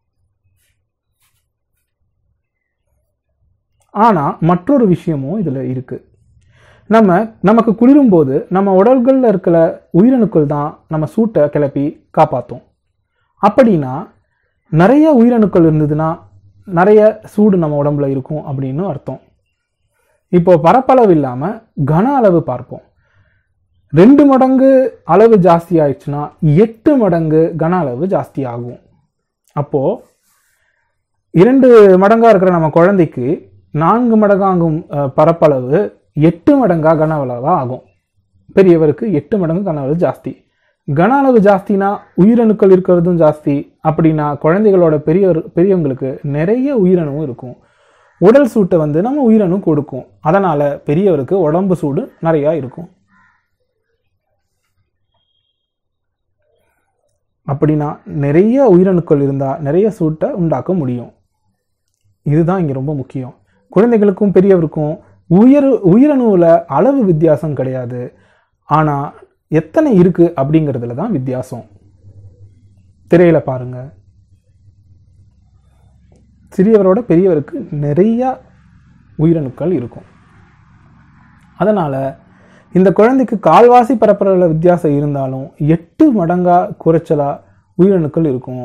ஆனால் மற்றொரு விஷயமும் இதில் இருக்குது நம்ம நமக்கு குளிரும் போது நம்ம உடல்களில் இருக்கிற உயிரணுக்கள் தான் நம்ம சூட்டை கிளப்பி காப்பாற்றும் அப்படின்னா நிறைய உயிரணுக்கள் இருந்ததுன்னா நிறைய சூடு நம்ம உடம்புல இருக்கும் அப்படின்னு அர்த்தம் இப்போ பரப்பளவு இல்லாமல் கன அளவு பார்ப்போம் ரெண்டு மடங்கு அளவு ஜாஸ்தி ஆயிடுச்சுன்னா எட்டு மடங்கு கன அளவு ஜாஸ்தி ஆகும் அப்போ இரண்டு மடங்கா இருக்கிற நம்ம குழந்தைக்கு நான்கு மடங்காகும் அஹ், பரப்பளவு எட்டு மடங்கா கன அளவா ஆகும் பெரியவருக்கு எட்டு மடங்கு கன அளவு ஜாஸ்தி கன அளவு ஜாஸ்தினா உயிரணுக்கள் இருக்கிறதும் ஜாஸ்தி அப்படின்னா குழந்தைகளோட பெரியவர் பெரியவங்களுக்கு நிறைய உயிரணுவும் இருக்கும் உடல் சூட்டை வந்து நம்ம உயிரணு கொடுக்கும் அதனால பெரியவருக்கு உடம்பு சூடு நிறையா இருக்கும் அப்படின்னா நிறைய உயிரணுக்கள் இருந்தால் நிறைய சூட்டை உண்டாக்க முடியும் இதுதான் இங்கே ரொம்ப முக்கியம் குழந்தைகளுக்கும் பெரியவருக்கும் உயர் உயிரணுவில் அளவு வித்தியாசம் கிடையாது ஆனால் எத்தனை இருக்கு அப்படிங்கிறதுல தான் வித்தியாசம் திரையில பாருங்க சிறியவரோட பெரியவருக்கு நிறைய உயிரணுக்கள் இருக்கும் அதனால இந்த குழந்தைக்கு கால்வாசி பரப்பளவில் வித்தியாசம் இருந்தாலும் எட்டு மடங்கா குறைச்சலா உயிரணுக்கள் இருக்கும்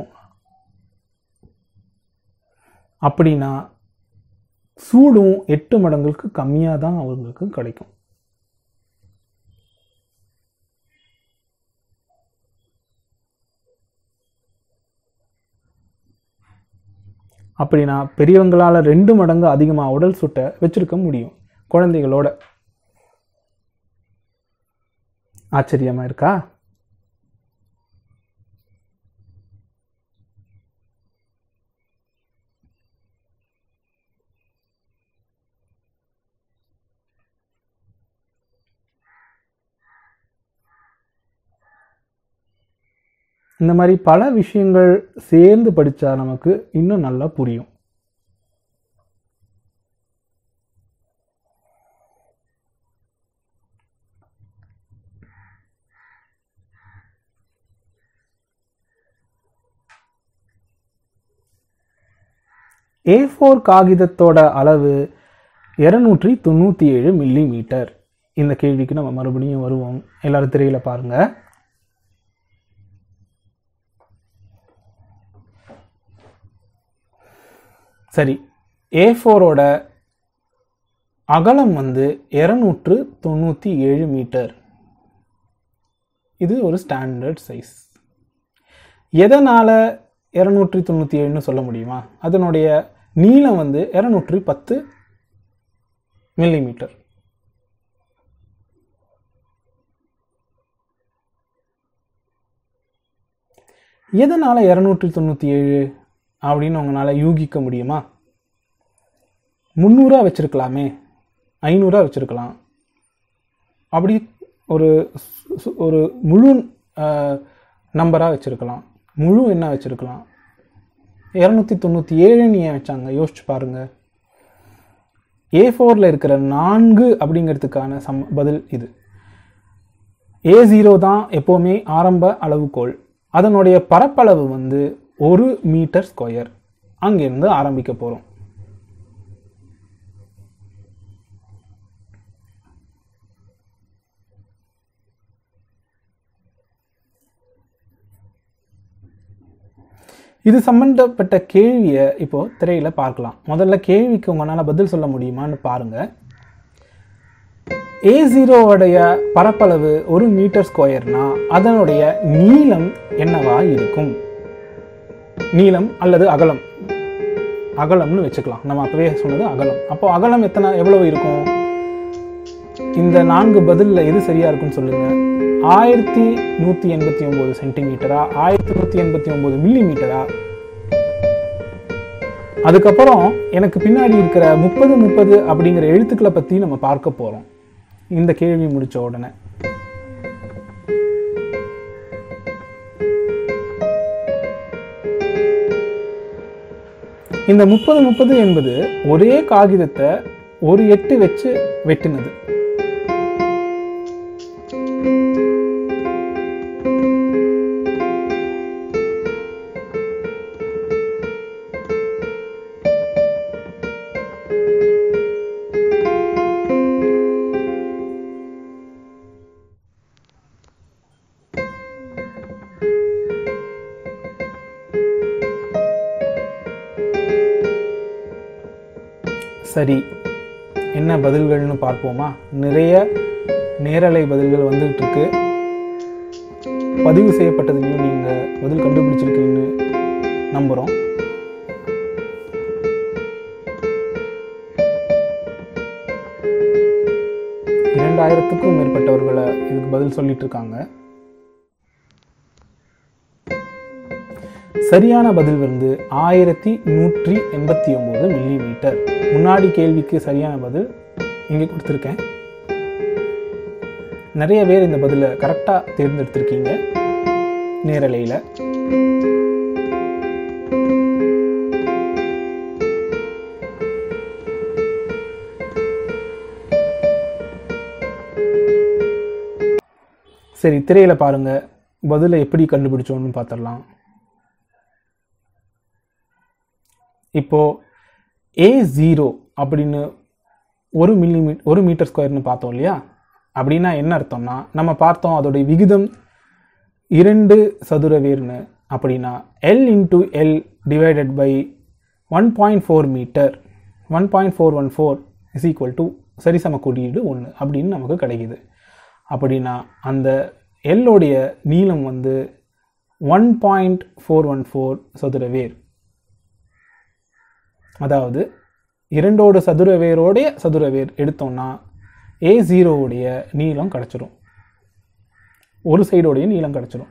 அப்படின்னா சூடும் எட்டு மடங்குக்கு கம்மியாக தான் அவங்களுக்கு கிடைக்கும் அப்படின்னா பெரியவங்களால ரெண்டு மடங்கு அதிகமாக உடல் சுட்டை வச்சிருக்க முடியும் குழந்தைகளோட ஆச்சரியமா இருக்கா இந்த மாதிரி பல விஷயங்கள் சேர்ந்து படிச்சா நமக்கு இன்னும் நல்லா புரியும் ஏ ஃபோர் காகிதத்தோட அளவு இரநூற்றி தொண்ணூற்றி ஏழு மில்லி மீட்டர் இந்த கேள்விக்கு நம்ம மறுபடியும் வருவோம் எல்லாரும் திரையில பாருங்க சரி ஏ ஃபோரோட அகலம் வந்து இரநூற்று தொண்ணூற்றி ஏழு மீட்டர் இது ஒரு ஸ்டாண்டர்ட் சைஸ் எதனால் இரநூற்றி தொண்ணூற்றி ஏழுன்னு சொல்ல முடியுமா அதனுடைய நீளம் வந்து இரநூற்றி பத்து மில்லிமீட்டர் எதனால் இரநூற்றி தொண்ணூற்றி ஏழு அப்படின்னு உங்களால் யூகிக்க முடியுமா முந்நூறா வச்சிருக்கலாமே ஐநூறா வச்சிருக்கலாம் அப்படி ஒரு சு- சு- ஒரு முழு நம்பராக வச்சிருக்கலாம் முழு என்ன வச்சிருக்கலாம் இரநூத்தி தொண்ணூற்றி ஏழுன்னு ஏன் வச்சாங்க யோசிச்சு பாருங்க ஏ ஃபோரில் இருக்கிற நான்கு அப்படிங்கிறதுக்கான சம் பதில் இது ஏ ஜீரோ தான் எப்போவுமே ஆரம்ப அளவுகோல் அதனுடைய பரப்பளவு வந்து ஒரு மீட்டர் ஸ்கொயர் அங்கேருந்து ஆரம்பிக்க போகிறோம் இது சம்பந்தப்பட்ட கேள்வியை இப்போ திரையில பார்க்கலாம் முதல்ல கேள்விக்கு உங்களால் பதில் சொல்ல முடியுமான்னு பாருங்க ஏ ஜீரோவுடைய பரப்பளவு ஒரு மீட்டர் ஸ்கொயர்னா அதனுடைய நீளம் என்னவா இருக்கும் நீளம் அல்லது அகலம் அகலம்னு வச்சுக்கலாம் நம்ம அப்பவே சொன்னது அகலம் அப்போ அகலம் எத்தனை எவ்வளவு இருக்கும் இந்த நான்கு பதில்ல எது சரியா இருக்கும்னு சொல்லுங்க ஆயிரத்தி நூத்தி எண்பத்தி ஒன்பது சென்டிமீட்டரா ஆயிரத்தி நூத்தி எண்பத்தி ஒன்பது மில்லி மீட்டரா அதுக்கப்புறம் எனக்கு பின்னாடி இருக்கிற முப்பது முப்பது அப்படிங்கிற எழுத்துக்களை பற்றி நம்ம பார்க்க போகிறோம் இந்த கேள்வி முடிச்ச உடனே இந்த முப்பது முப்பது என்பது ஒரே காகிதத்தை ஒரு எட்டு வச்சு வெட்டினது சரி என்ன பதில்கள்னு பார்ப்போமா நிறைய நேரலை பதில்கள் வந்துகிட்டு இருக்கு பதிவு செய்யப்பட்டதையும் நீங்கள் பதில் கண்டுபிடிச்சிருக்கீங்கன்னு நம்புகிறோம் இரண்டாயிரத்துக்கும் மேற்பட்டவர்களை இதுக்கு பதில் சொல்லிட்டு இருக்காங்க சரியான பதில் வந்து ஆயிரத்தி நூற்றி எண்பத்தி ஒம்பது மில்லி மீட்டர் முன்னாடி கேள்விக்கு சரியான பதில் இங்கே கொடுத்துருக்கேன் நிறைய பேர் இந்த பதிலை கரெக்டாக தேர்ந்தெடுத்திருக்கீங்க நேரலையில் சரி திரையில் பாருங்க பதிலை எப்படி கண்டுபிடிச்சோன்னு பார்த்துடலாம் இப்போ ஏ ஜீரோ அப்படின்னு ஒரு மில்லி மீ ஒரு மீட்டர் ஸ்கொயர்னு பார்த்தோம் இல்லையா அப்படின்னா என்ன அர்த்தம்னா நம்ம பார்த்தோம் அதோடைய விகிதம் இரண்டு சதுர வேர்னு அப்படின்னா L into L divided by one point four metre one point four one four is equal to சரிசம குறியீடு ஒன்று அப்படின்னு நமக்கு கிடைக்குது அப்படின்னா அந்த எல்லோடைய நீளம் வந்து one point four one four சதுர வேர் அதாவது இரண்டோட சதுர வேரோடைய சதுர வேர் எடுத்தோம்னா ஏ ஜீரோவுடைய நீளம் கிடச்சிரும் ஒரு சைடோடைய நீளம் கிடச்சிரும்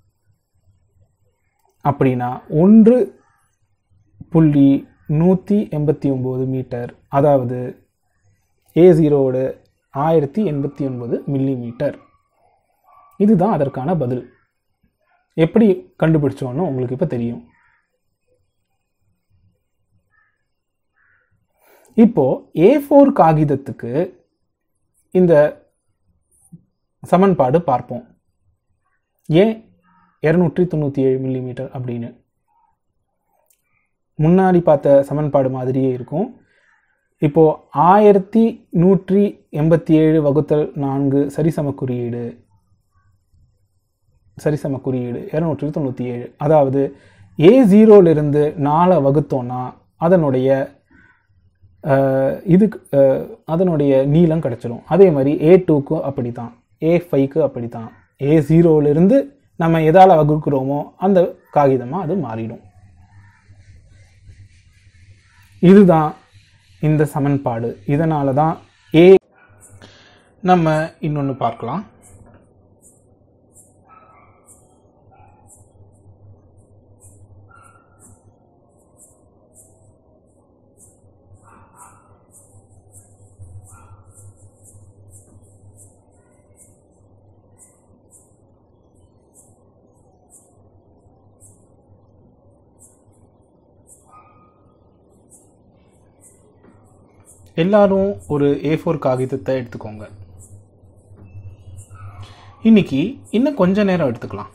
அப்படின்னா ஒன்று புள்ளி நூற்றி எண்பத்தி ஒம்பது மீட்டர் அதாவது ஏ ஜீரோவோட ஆயிரத்தி எண்பத்தி ஒன்பது மில்லி மீட்டர் இதுதான் அதற்கான பதில் எப்படி கண்டுபிடிச்சோன்னு உங்களுக்கு இப்போ தெரியும் இப்போ ஏ ஃபோர் காகிதத்துக்கு இந்த சமன்பாடு பார்ப்போம் ஏன் இரநூற்றி தொண்ணூற்றி ஏழு மில்லிமீட்டர் அப்படின்னு முன்னாடி பார்த்த சமன்பாடு மாதிரியே இருக்கும் இப்போ ஆயிரத்தி நூற்றி எண்பத்தி ஏழு வகுத்தல் நான்கு சரிசம குறியீடு சரிசம குறியீடு இரநூற்றி தொண்ணூற்றி ஏழு அதாவது ஏ ஜீரோலிருந்து நாலை வகுத்தோன்னா அதனுடைய அஹ், இது அஹ், அதனுடைய நீளம் கிடச்சிரும் அதே மாதிரி ஏ டூக்கும் அப்படி தான் ஏ ஃபைவ்க்கு அப்படி தான் ஏ ஜீரோவிலிருந்து நம்ம எதால் வகுக்கிறோமோ அந்த காகிதமாக அது மாறிடும் இதுதான் இந்த சமன்பாடு இதனால தான் ஏ நம்ம இன்னொன்று பார்க்கலாம் எல்லாரும் ஒரு ஏ ஃபோர் காகிதத்தை எடுத்துக்கோங்க இன்னைக்கு இன்னும் கொஞ்ச நேரம் எடுத்துக்கலாம்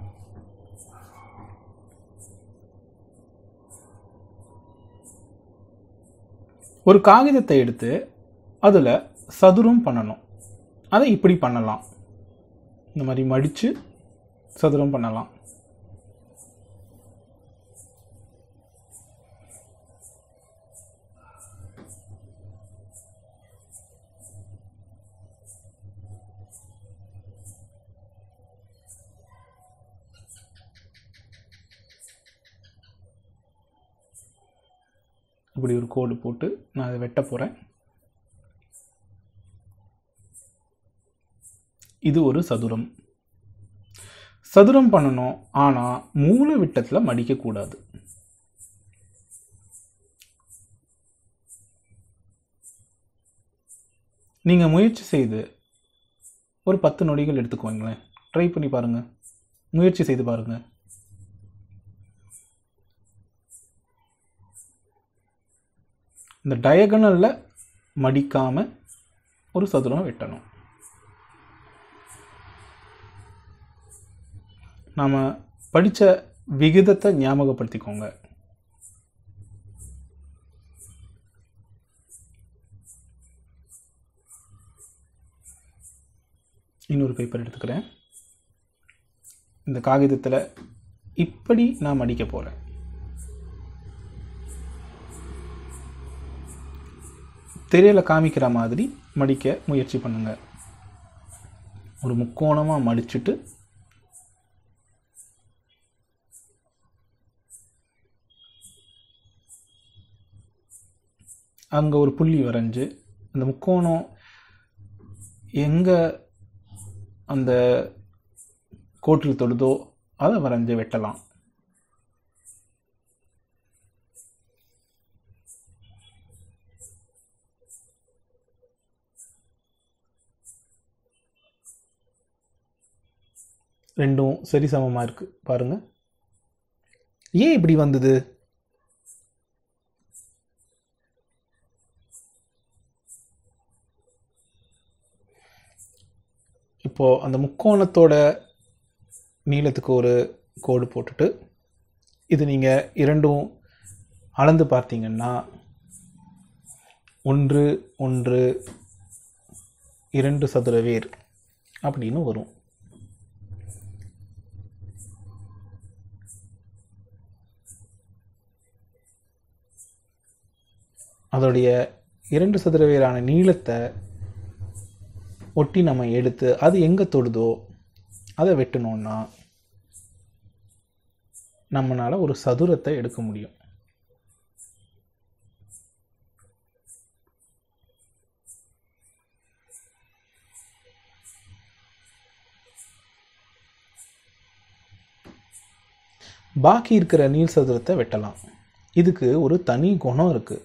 ஒரு காகிதத்தை எடுத்து அதில் சதுரம் பண்ணணும் அதை இப்படி பண்ணலாம் இந்த மாதிரி மடித்து சதுரம் பண்ணலாம் இப்படி ஒரு கோடு போட்டு நான் அதை வெட்ட போகிறேன் இது ஒரு சதுரம் சதுரம் பண்ணணும் ஆனால் மூல விட்டத்தில் மடிக்கக்கூடாது நீங்கள் முயற்சி செய்து ஒரு பத்து நொடிகள் எடுத்துக்கோங்களேன் ட்ரை பண்ணி பாருங்கள் முயற்சி செய்து பாருங்கள் இந்த டயகனலில் மடிக்காமல் ஒரு சதுரம் வெட்டணும் நாம் படித்த விகிதத்தை ஞாபகப்படுத்திக்கோங்க இன்னொரு பேப்பர் எடுத்துக்கிறேன் இந்த காகிதத்தில் இப்படி நான் மடிக்க போகிறேன் திரையில காமிக்கிற மாதிரி மடிக்க முயற்சி பண்ணுங்க ஒரு முக்கோணமாக மடிச்சுட்டு அங்கே ஒரு புள்ளி வரைஞ்சு அந்த முக்கோணம் எங்கே அந்த கோட்டில் தொடுதோ அதை வரைஞ்சு வெட்டலாம் ரெண்டும் சரி சமமாக இருக்கு பாருங்க ஏன் இப்படி வந்தது இப்போ அந்த முக்கோணத்தோட நீளத்துக்கு ஒரு கோடு போட்டுட்டு இது நீங்கள் இரண்டும் அளந்து பார்த்தீங்கன்னா ஒன்று ஒன்று இரண்டு சதுர வேர் அப்படின்னு வரும் அதோடைய இரண்டு சதுர வேரான நீளத்தை ஒட்டி நம்ம எடுத்து அது எங்கே தொடுதோ அதை வெட்டணும்னா நம்மளால் ஒரு சதுரத்தை எடுக்க முடியும் பாக்கி இருக்கிற நீள் சதுரத்தை வெட்டலாம் இதுக்கு ஒரு தனி குணம் இருக்குது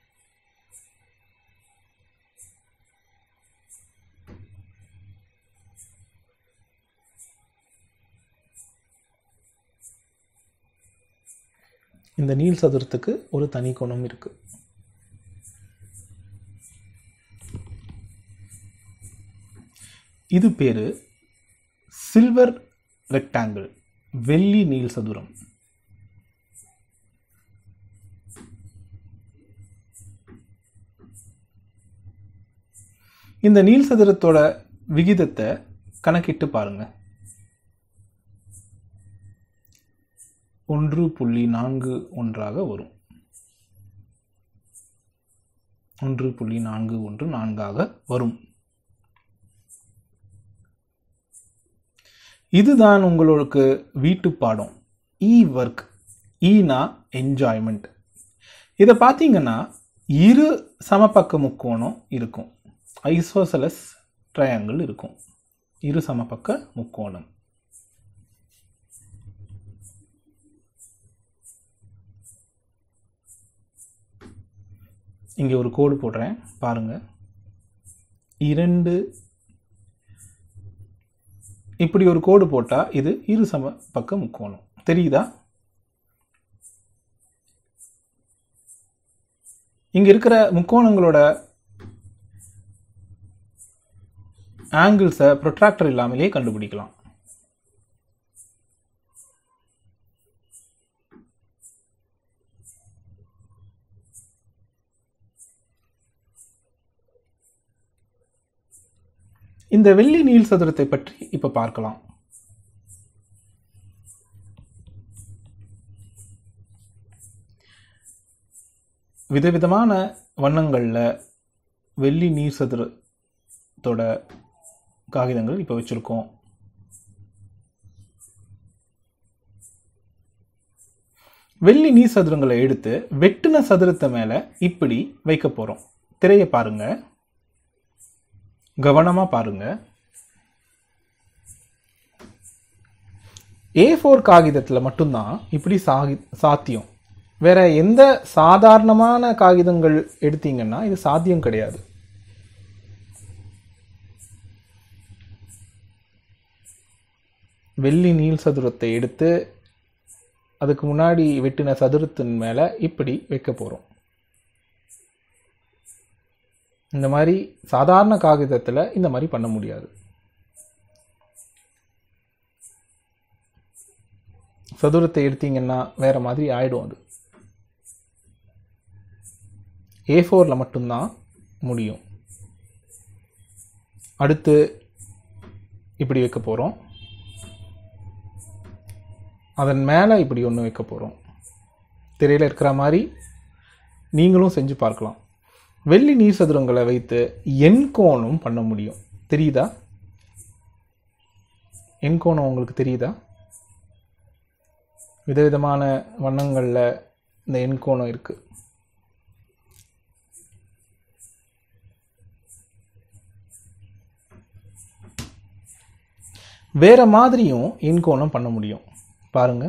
இந்த நீள் சதுரத்துக்கு ஒரு தனி குணம் இருக்கு இது பேரு சில்வர் ரெக்டாங்கிள் வெள்ளி நீள் சதுரம் இந்த நீள் சதுரத்தோட விகிதத்தை கணக்கிட்டு பாருங்க ஒன்று புள்ளி நான்கு ஒன்றாக வரும் ஒன்று புள்ளி நான்கு ஒன்று நான்காக வரும் இதுதான் உங்களுக்கு வீட்டு பாடம் இ ஒர்க் ஈனா என்ஜாய்மெண்ட் இதை பார்த்தீங்கன்னா இரு சமபக்க முக்கோணம் இருக்கும் ஐசோசலஸ் ட்ரையாங்கிள் இருக்கும் இரு சமபக்க முக்கோணம் இங்கே ஒரு கோடு போடுறேன் பாருங்க இரண்டு இப்படி ஒரு கோடு போட்டால் இது இரு சம பக்க முக்கோணம் தெரியுதா இங்க இருக்கிற முக்கோணங்களோட ஆங்கிள்ஸை ப்ரொட்ராக்டர் இல்லாமலே கண்டுபிடிக்கலாம் இந்த வெள்ளி நீள் சதுரத்தை பற்றி இப்ப பார்க்கலாம் விதவிதமான வண்ணங்களில் வெள்ளி நீர் சதுரத்தோட காகிதங்கள் இப்போ வச்சுருக்கோம் வெள்ளி நீர் சதுரங்களை எடுத்து வெட்டின சதுரத்தை மேலே இப்படி வைக்க போகிறோம் திரையை பாருங்க கவனமாக பாருங்க ஏ ஃபோர் காகிதத்தில் மட்டும்தான் இப்படி சாகி சாத்தியம் வேற எந்த சாதாரணமான காகிதங்கள் எடுத்தீங்கன்னா இது சாத்தியம் கிடையாது வெள்ளி நீள் சதுரத்தை எடுத்து அதுக்கு முன்னாடி வெட்டின சதுரத்தின் மேலே இப்படி வைக்க போகிறோம் இந்த மாதிரி சாதாரண காகிதத்தில் இந்த மாதிரி பண்ண முடியாது சதுரத்தை எடுத்தீங்கன்னா வேற மாதிரி ஆயிடும் அது ஏ ஃபோரில் மட்டும்தான் முடியும் அடுத்து இப்படி வைக்க போகிறோம் அதன் மேலே இப்படி ஒன்று வைக்க போகிறோம் திரையில் இருக்கிற மாதிரி நீங்களும் செஞ்சு பார்க்கலாம் வெள்ளி நீர் சதுரங்களை வைத்து எண்கோணம் பண்ண முடியும் தெரியுதா எண்கோணம் உங்களுக்கு தெரியுதா விதவிதமான வண்ணங்களில் இந்த எண்கோணம் இருக்குது வேற மாதிரியும் எண்கோணம் பண்ண முடியும் பாருங்க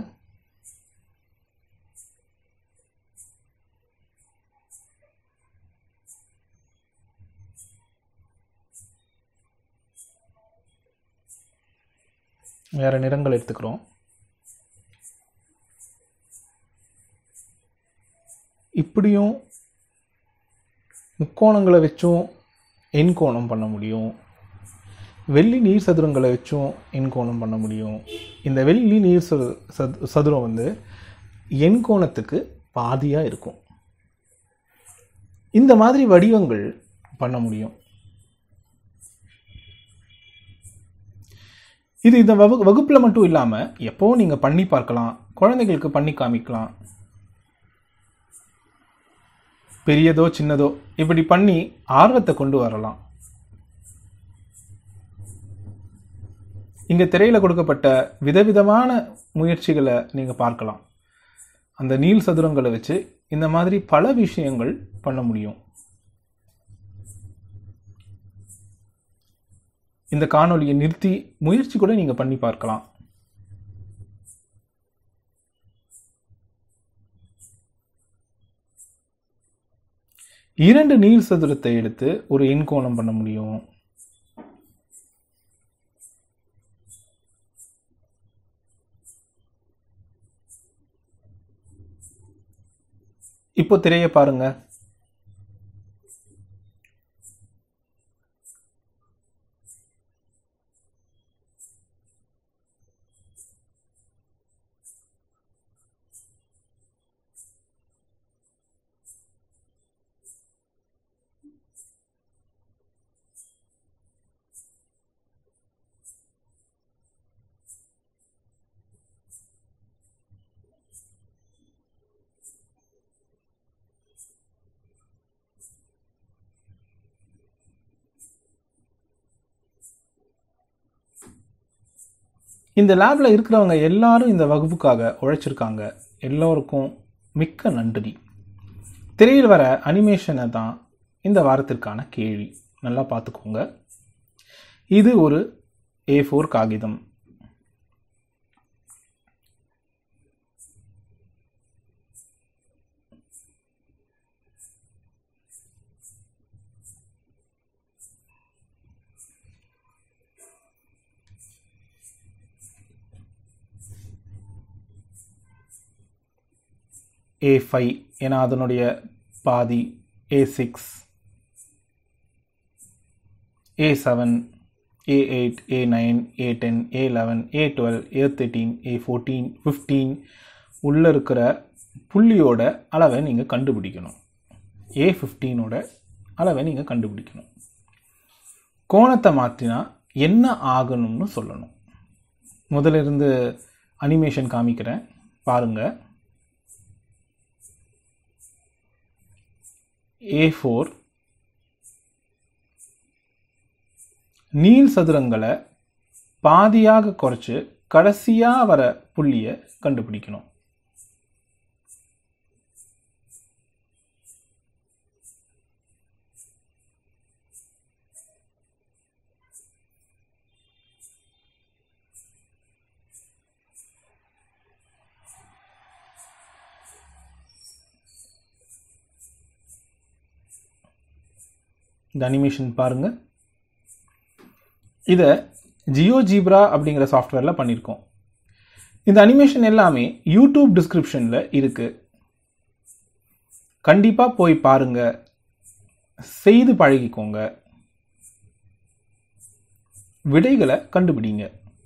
வேற நிறங்கள் எடுத்துக்கிறோம் இப்படியும் முக்கோணங்களை வச்சும் எண்கோணம் பண்ண முடியும் வெள்ளி நீர் சதுரங்களை வச்சும் எண்கோணம் பண்ண முடியும் இந்த வெள்ளி நீர் சது சது- சதுரம் வந்து எண்கோணத்துக்கு பாதியாக இருக்கும் இந்த மாதிரி வடிவங்கள் பண்ண முடியும் இது இந்த வகு வகுப்பில் மட்டும் இல்லாமல் எப்போவும் நீங்கள் பண்ணி பார்க்கலாம் குழந்தைகளுக்கு பண்ணி காமிக்கலாம் பெரியதோ சின்னதோ இப்படி பண்ணி ஆர்வத்தை கொண்டு வரலாம் இங்க திரையில கொடுக்கப்பட்ட விதவிதமான முயற்சிகளை நீங்க பார்க்கலாம் அந்த நீள் சதுரங்களை வச்சு இந்த மாதிரி பல விஷயங்கள் பண்ண முடியும் இந்த காணொளியை நிறுத்தி முயற்சி கூட நீங்க பண்ணி பார்க்கலாம் இரண்டு நீள் சதுரத்தை எடுத்து ஒரு எண்கோணம் பண்ண முடியும் இப்போ திரையை பாருங்க இந்த லேப்ல இருக்கிறவங்க எல்லாரும் இந்த வகுப்புக்காக உழைச்சிருக்காங்க எல்லோருக்கும் மிக்க நன்றி திரையில் வர அனிமேஷனை தான் இந்த வாரத்திற்கான கேள்வி நல்லா பார்த்துக்கோங்க இது ஒரு ஏ ஃபோர் காகிதம் ஏ ஃபைவ் ஏன்னா அதனுடைய பாதி A six A seven A eight A nine A ten A eleven A twelve A thirteen A fourteen fifteen உள்ளே இருக்கிற புள்ளியோட அளவை நீங்கள் கண்டுபிடிக்கணும் ஏ ஃபிஃப்டீனோட அளவை நீங்கள் கண்டுபிடிக்கணும் கோணத்தை மாற்றினா என்ன ஆகணும்னு சொல்லணும் முதல்ல இருந்து அனிமேஷன் காமிக்கிறேன் பாருங்கள் ஏ ஃபோர் நீள் சதுரங்களை பாதியாக குறைச்சு கடைசியாக வர புள்ளியை கண்டுபிடிக்கணும் இந்த அனிமேஷன் பாருங்க இதை ஜியோ ஜீப்ரா அப்படிங்கிற சாஃப்ட்வேரில் பண்ணியிருக்கோம் இந்த அனிமேஷன் எல்லாமே யூடியூப் டிஸ்கிரிப்ஷனில் இருக்குது கண்டிப்பாக போய் பாருங்க செய்து பழகிக்கோங்க விடைகளை கண்டுபிடிங்க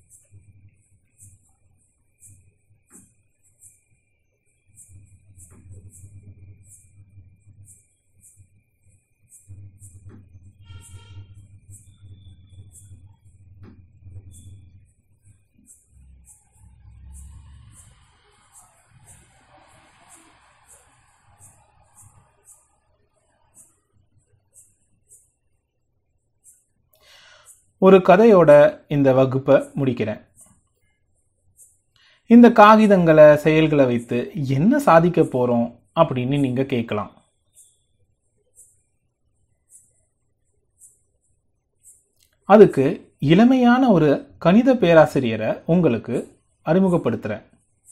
ஒரு கதையோட இந்த வகுப்பை முடிக்கிறேன் இந்த காகிதங்களை செயல்களை வைத்து என்ன சாதிக்க போறோம் அப்படின்னு நீங்க கேட்கலாம் அதுக்கு இளமையான ஒரு கணித பேராசிரியரை உங்களுக்கு அறிமுகப்படுத்துறேன்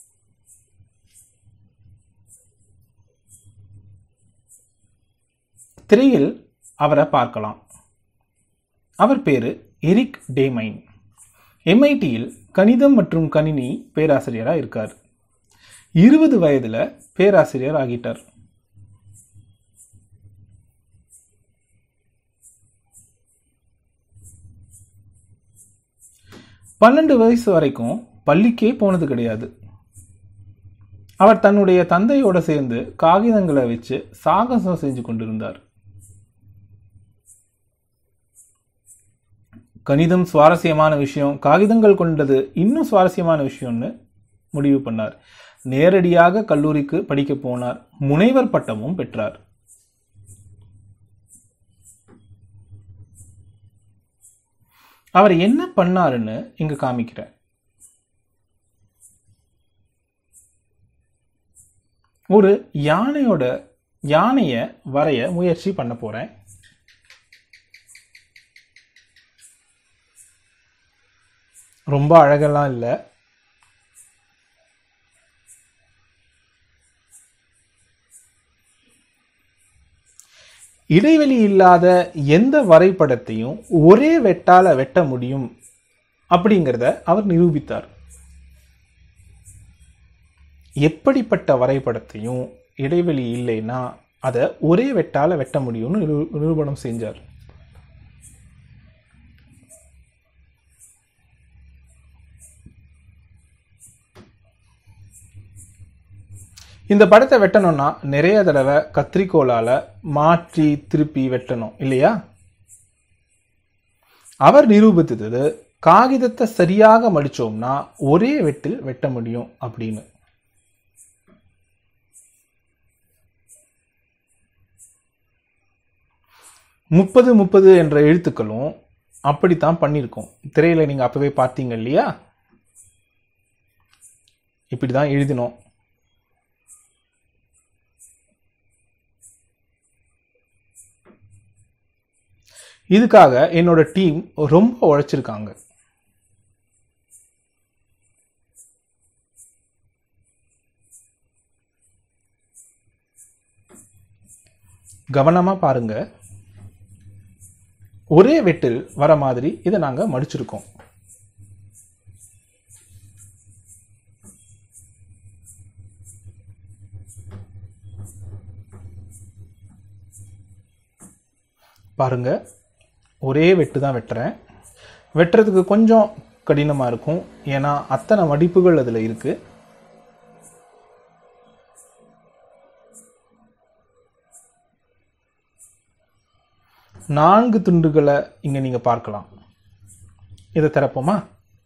திரையில் அவரை பார்க்கலாம் அவர் பேரு எரிக் டேமைன் எம்ஐடியில் கணிதம் மற்றும் கணினி பேராசிரியராக இருக்கார் இருபது வயதுல பேராசிரியர் ஆகிட்டார் பன்னெண்டு வயசு வரைக்கும் பள்ளிக்கே போனது கிடையாது அவர் தன்னுடைய தந்தையோட சேர்ந்து காகிதங்களை வச்சு சாகசம் செஞ்சு கொண்டிருந்தார் கணிதம் சுவாரஸ்யமான விஷயம் காகிதங்கள் கொண்டது இன்னும் சுவாரஸ்யமான விஷயம்னு முடிவு பண்ணார் நேரடியாக கல்லூரிக்கு படிக்க போனார் முனைவர் பட்டமும் பெற்றார் அவர் என்ன பண்ணாருன்னு இங்க காமிக்கிறேன் ஒரு யானையோட யானைய வரைய முயற்சி பண்ண போறேன் ரொம்ப அழகெல்லாம் இல்லை இடைவெளி இல்லாத எந்த வரைபடத்தையும் ஒரே வெட்டால வெட்ட முடியும் அப்படிங்கிறத அவர் நிரூபித்தார் எப்படிப்பட்ட வரைபடத்தையும் இடைவெளி இல்லைன்னா அதை ஒரே வெட்டால வெட்ட முடியும்னு நிரூ- நிரூபணம் செஞ்சார் இந்த படத்தை வெட்டணும்னா நிறைய தடவை கத்திரிக்கோலால மாற்றி திருப்பி வெட்டணும் இல்லையா அவர் நிரூபித்தது காகிதத்தை சரியாக மடிச்சோம்னா ஒரே வெட்டில் வெட்ட முடியும் அப்படின்னு முப்பது முப்பது என்ற எழுத்துக்களும் அப்படித்தான் பண்ணியிருக்கோம் திரையில நீங்க அப்பவே பார்த்தீங்க இல்லையா இப்படிதான் எழுதினோம் இதுக்காக என்னோட டீம் ரொம்ப உழைச்சிருக்காங்க கவனமா பாருங்க ஒரே வெட்டில் வர மாதிரி இதை நாங்க மடிச்சிருக்கோம் பாருங்க ஒரே வெட்டு தான் வெட்டுறேன் வெட்டுறதுக்கு கொஞ்சம் கடினமாக இருக்கும் ஏன்னா அத்தனை மடிப்புகள் அதில் இருக்கு நான்கு துண்டுகளை இங்க நீங்க பார்க்கலாம் இதை திறப்போமா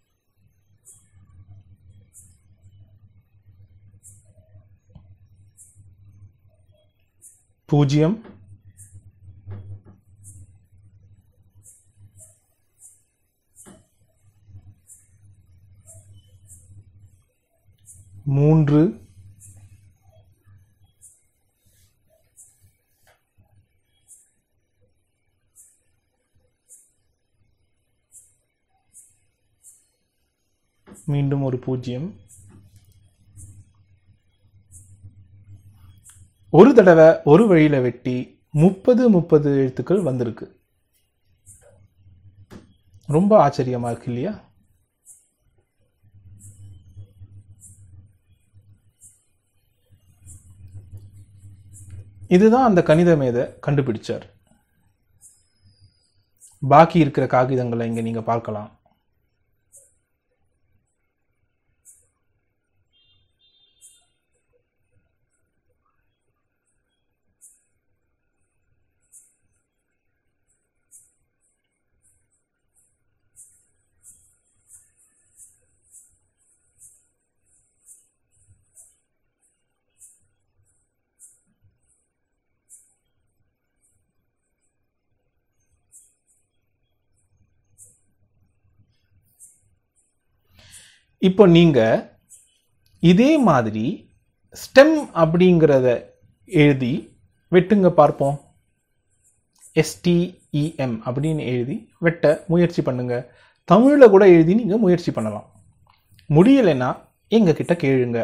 பூஜ்ஜியம் மூன்று மீண்டும் ஒரு பூஜ்ஜியம் ஒரு தடவை ஒரு வழியில வெட்டி முப்பது முப்பது எழுத்துக்கள் வந்திருக்கு ரொம்ப ஆச்சரியமா இருக்கு இல்லையா இதுதான் அந்த கணித மேதை கண்டுபிடிச்சார் பாக்கி இருக்கிற காகிதங்களை இங்க நீங்க பார்க்கலாம் இப்போ நீங்க இதே மாதிரி ஸ்டெம் அப்படிங்கிறத எழுதி வெட்டுங்க பார்ப்போம் எஸ்டிஇஎம் அப்படின்னு எழுதி வெட்ட முயற்சி பண்ணுங்க தமிழில் கூட எழுதி நீங்கள் முயற்சி பண்ணலாம் முடியலைன்னா எங்க கிட்ட கேளுங்க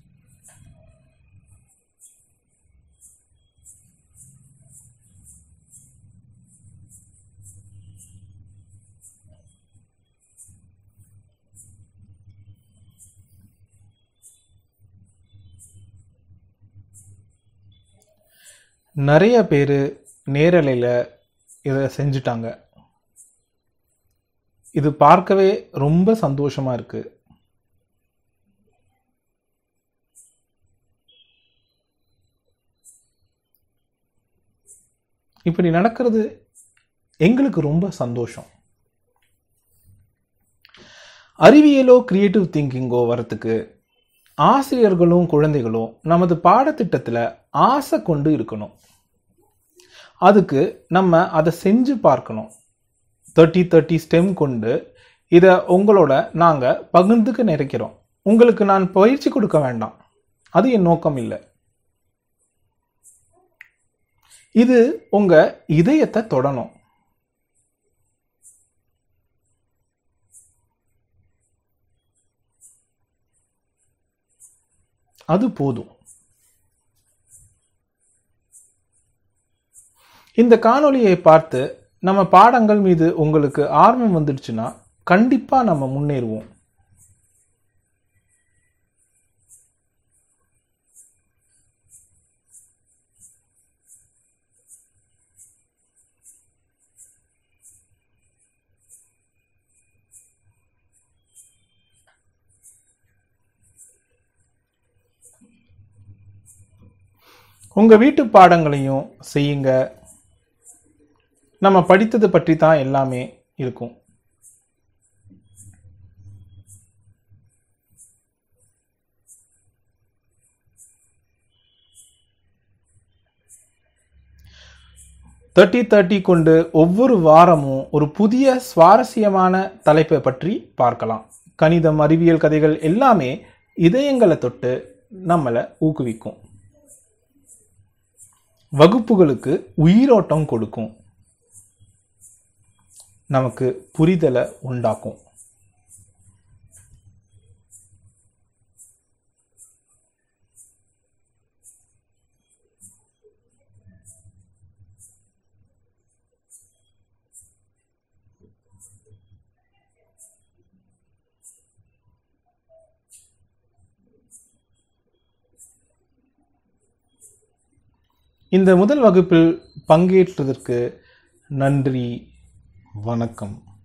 நிறைய பேர் நேரலையில் இதை செஞ்சுட்டாங்க இது பார்க்கவே ரொம்ப சந்தோஷமா இருக்கு இப்படி நடக்கிறது எங்களுக்கு ரொம்ப சந்தோஷம் அறிவியலோ கிரியேட்டிவ் திங்கிங்கோ வரத்துக்கு ஆசிரியர்களும் குழந்தைகளும் நமது பாடத்திட்டத்தில் ஆசை கொண்டு இருக்கணும் அதுக்கு நம்ம அதை செஞ்சு பார்க்கணும் தேர்ட்டி தேர்ட்டி ஸ்டெம் கொண்டு இதை உங்களோட நாங்கள் பகிர்ந்துக்க நினைக்கிறோம் உங்களுக்கு நான் பயிற்சி கொடுக்க வேண்டாம் அது என் நோக்கம் இல்லை இது உங்க இதயத்தை தொடணும் அது போதும் இந்த காணொளியை பார்த்து நம்ம பாடங்கள் மீது உங்களுக்கு ஆர்வம் வந்துடுச்சுன்னா கண்டிப்பா நம்ம முன்னேறுவோம் உங்க வீட்டு பாடங்களையும் செய்யுங்க நம்ம படித்தது பற்றி தான் எல்லாமே இருக்கும் தேர்ட்டி தேர்ட்டி கொண்டு ஒவ்வொரு வாரமும் ஒரு புதிய சுவாரஸ்யமான தலைப்பை பற்றி பார்க்கலாம் கணிதம் அறிவியல் கதைகள் எல்லாமே இதயங்களை தொட்டு நம்மளை ஊக்குவிக்கும் வகுப்புகளுக்கு உயிரோட்டம் கொடுக்கும் நமக்கு புரிதலை உண்டாக்கும் இந்த முதல் வகுப்பில் பங்கேற்றதற்கு நன்றி வணக்கம்